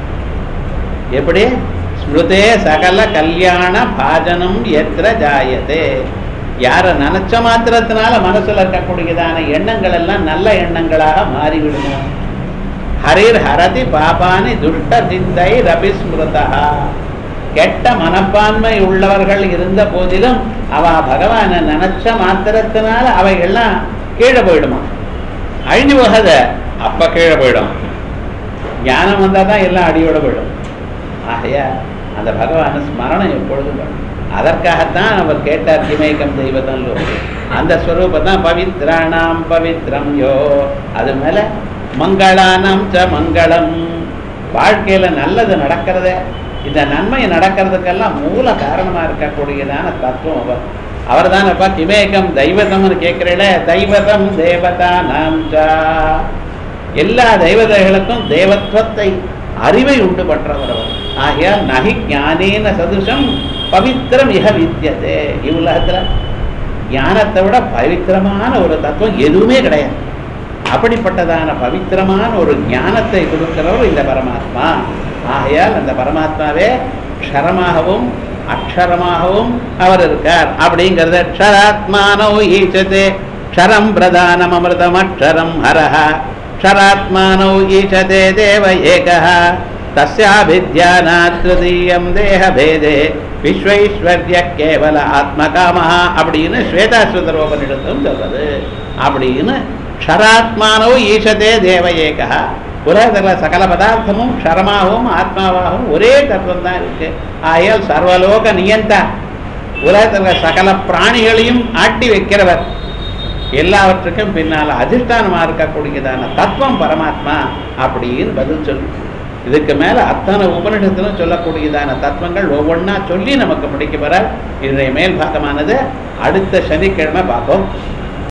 எப்படி ஸ்மிருதே சகல கல்யாண பாஜனம் எத்திர ஜாயதே யாரை நினைச்ச மாத்திரத்தினால மனசுல இருக்கக்கூடியதான எண்ணங்கள் எல்லாம் நல்ல எண்ணங்களாக மாறிவிடுமோ ஹரிர் ஹரதி பாபானி துஷ்ட சிந்தை ரபிஸ்மிருதா கெட்ட மனப்பான்மை உள்ளவர்கள் இருந்த போதிலும் அவ பகவானை நினைச்ச மாத்திரத்தினால அவைகள்லாம் கீழே போயிடுமா அழிஞ்சு போகாத அப்ப கீழே போயிடும் ஞானம் வந்தால் தான் எல்லாம் அடியோட போயிடும் ஆகையா அந்த பகவான ஸ்மரணம் எப்பொழுதும் வேணும் அதற்காகத்தான் அவர் கேட்டார் கிமேகம் தெய்வதன் அந்த ஸ்வரூபம் தான் பவித்ராணாம் பவித்ரம் யோ அது மேல மங்களானாம் ச மங்களம் வாழ்க்கையில நல்லது நடக்கிறதே இந்த நன்மை நடக்கிறதுக்கெல்லாம் மூல காரணமா இருக்கக்கூடியதான தத்துவம் அவர் அவர் தானப்பா கிமேகம் தெய்வதம்னு கேட்கிறீல தெய்வதம் தேவதா நாம் எல்லா தெய்வதைகளுக்கும் தேவத்துவத்தை அறிவை உண்டு பண்றவர் அவர் ஆகையால் நகி ஞானேன சதுசம் பவித்திரம் இக வித்தியதே இவ்வுலகத்துல ஞானத்தை விட பவித்திரமான ஒரு தத்துவம் எதுவுமே கிடையாது அப்படிப்பட்டதான பவித்திரமான ஒரு ஞானத்தை கொடுக்கிறவர் இந்த பரமாத்மா ஆகையால் அந்த பரமாத்மாவே க்ஷரமாகவும் அக்ஷரமாகவும் அவர் இருக்கார் அப்படிங்கிறத க்ஷராத்மானோ ஈச்சதே க்ஷரம் பிரதானம் அமிர்தம் அக்ஷரம் ஹரஹ க்ஷராத்மானோ ஈச்சதே தேவ ஏகः தஸ்யாபித்யானாத் திருதீயம் தேகபேதே விஸ்வைஸ்வர்ய கேவல ஆத்மகாமஹ அப்படின்னு ஸ்வேதாஸ்வதரோபனிடத்தும் சொல்றது அப்படின்னு க்ஷராத்மானோ ஈஷதே தேவ ஏகா உலகத்தில் சகல பதார்த்தமும் க்ஷரமாகவும் ஆத்மாவாகவும் ஒரே தத்துவம் தான் இருக்கு ஆகையால் சர்வலோக நியந்தா உலகத்தில் சகல பிராணிகளையும் ஆட்டி வைக்கிறவர் எல்லாவற்றுக்கும் பின்னால் அதிஷ்டானமா இருக்கக்கூடியதான தத்துவம் பரமாத்மா அப்படின்னு பதில் சொல்லு இதுக்கு மேல அத்தனை உபனிஷத்திலும் சொல்லக்கூடியதான தத்துவங்கள் ஒவ்வொன்றா சொல்லி நமக்கு முடிக்க வர இன்றைய மேல் பாகமானது அடுத்த சனிக்கிழமை பார்ப்போம்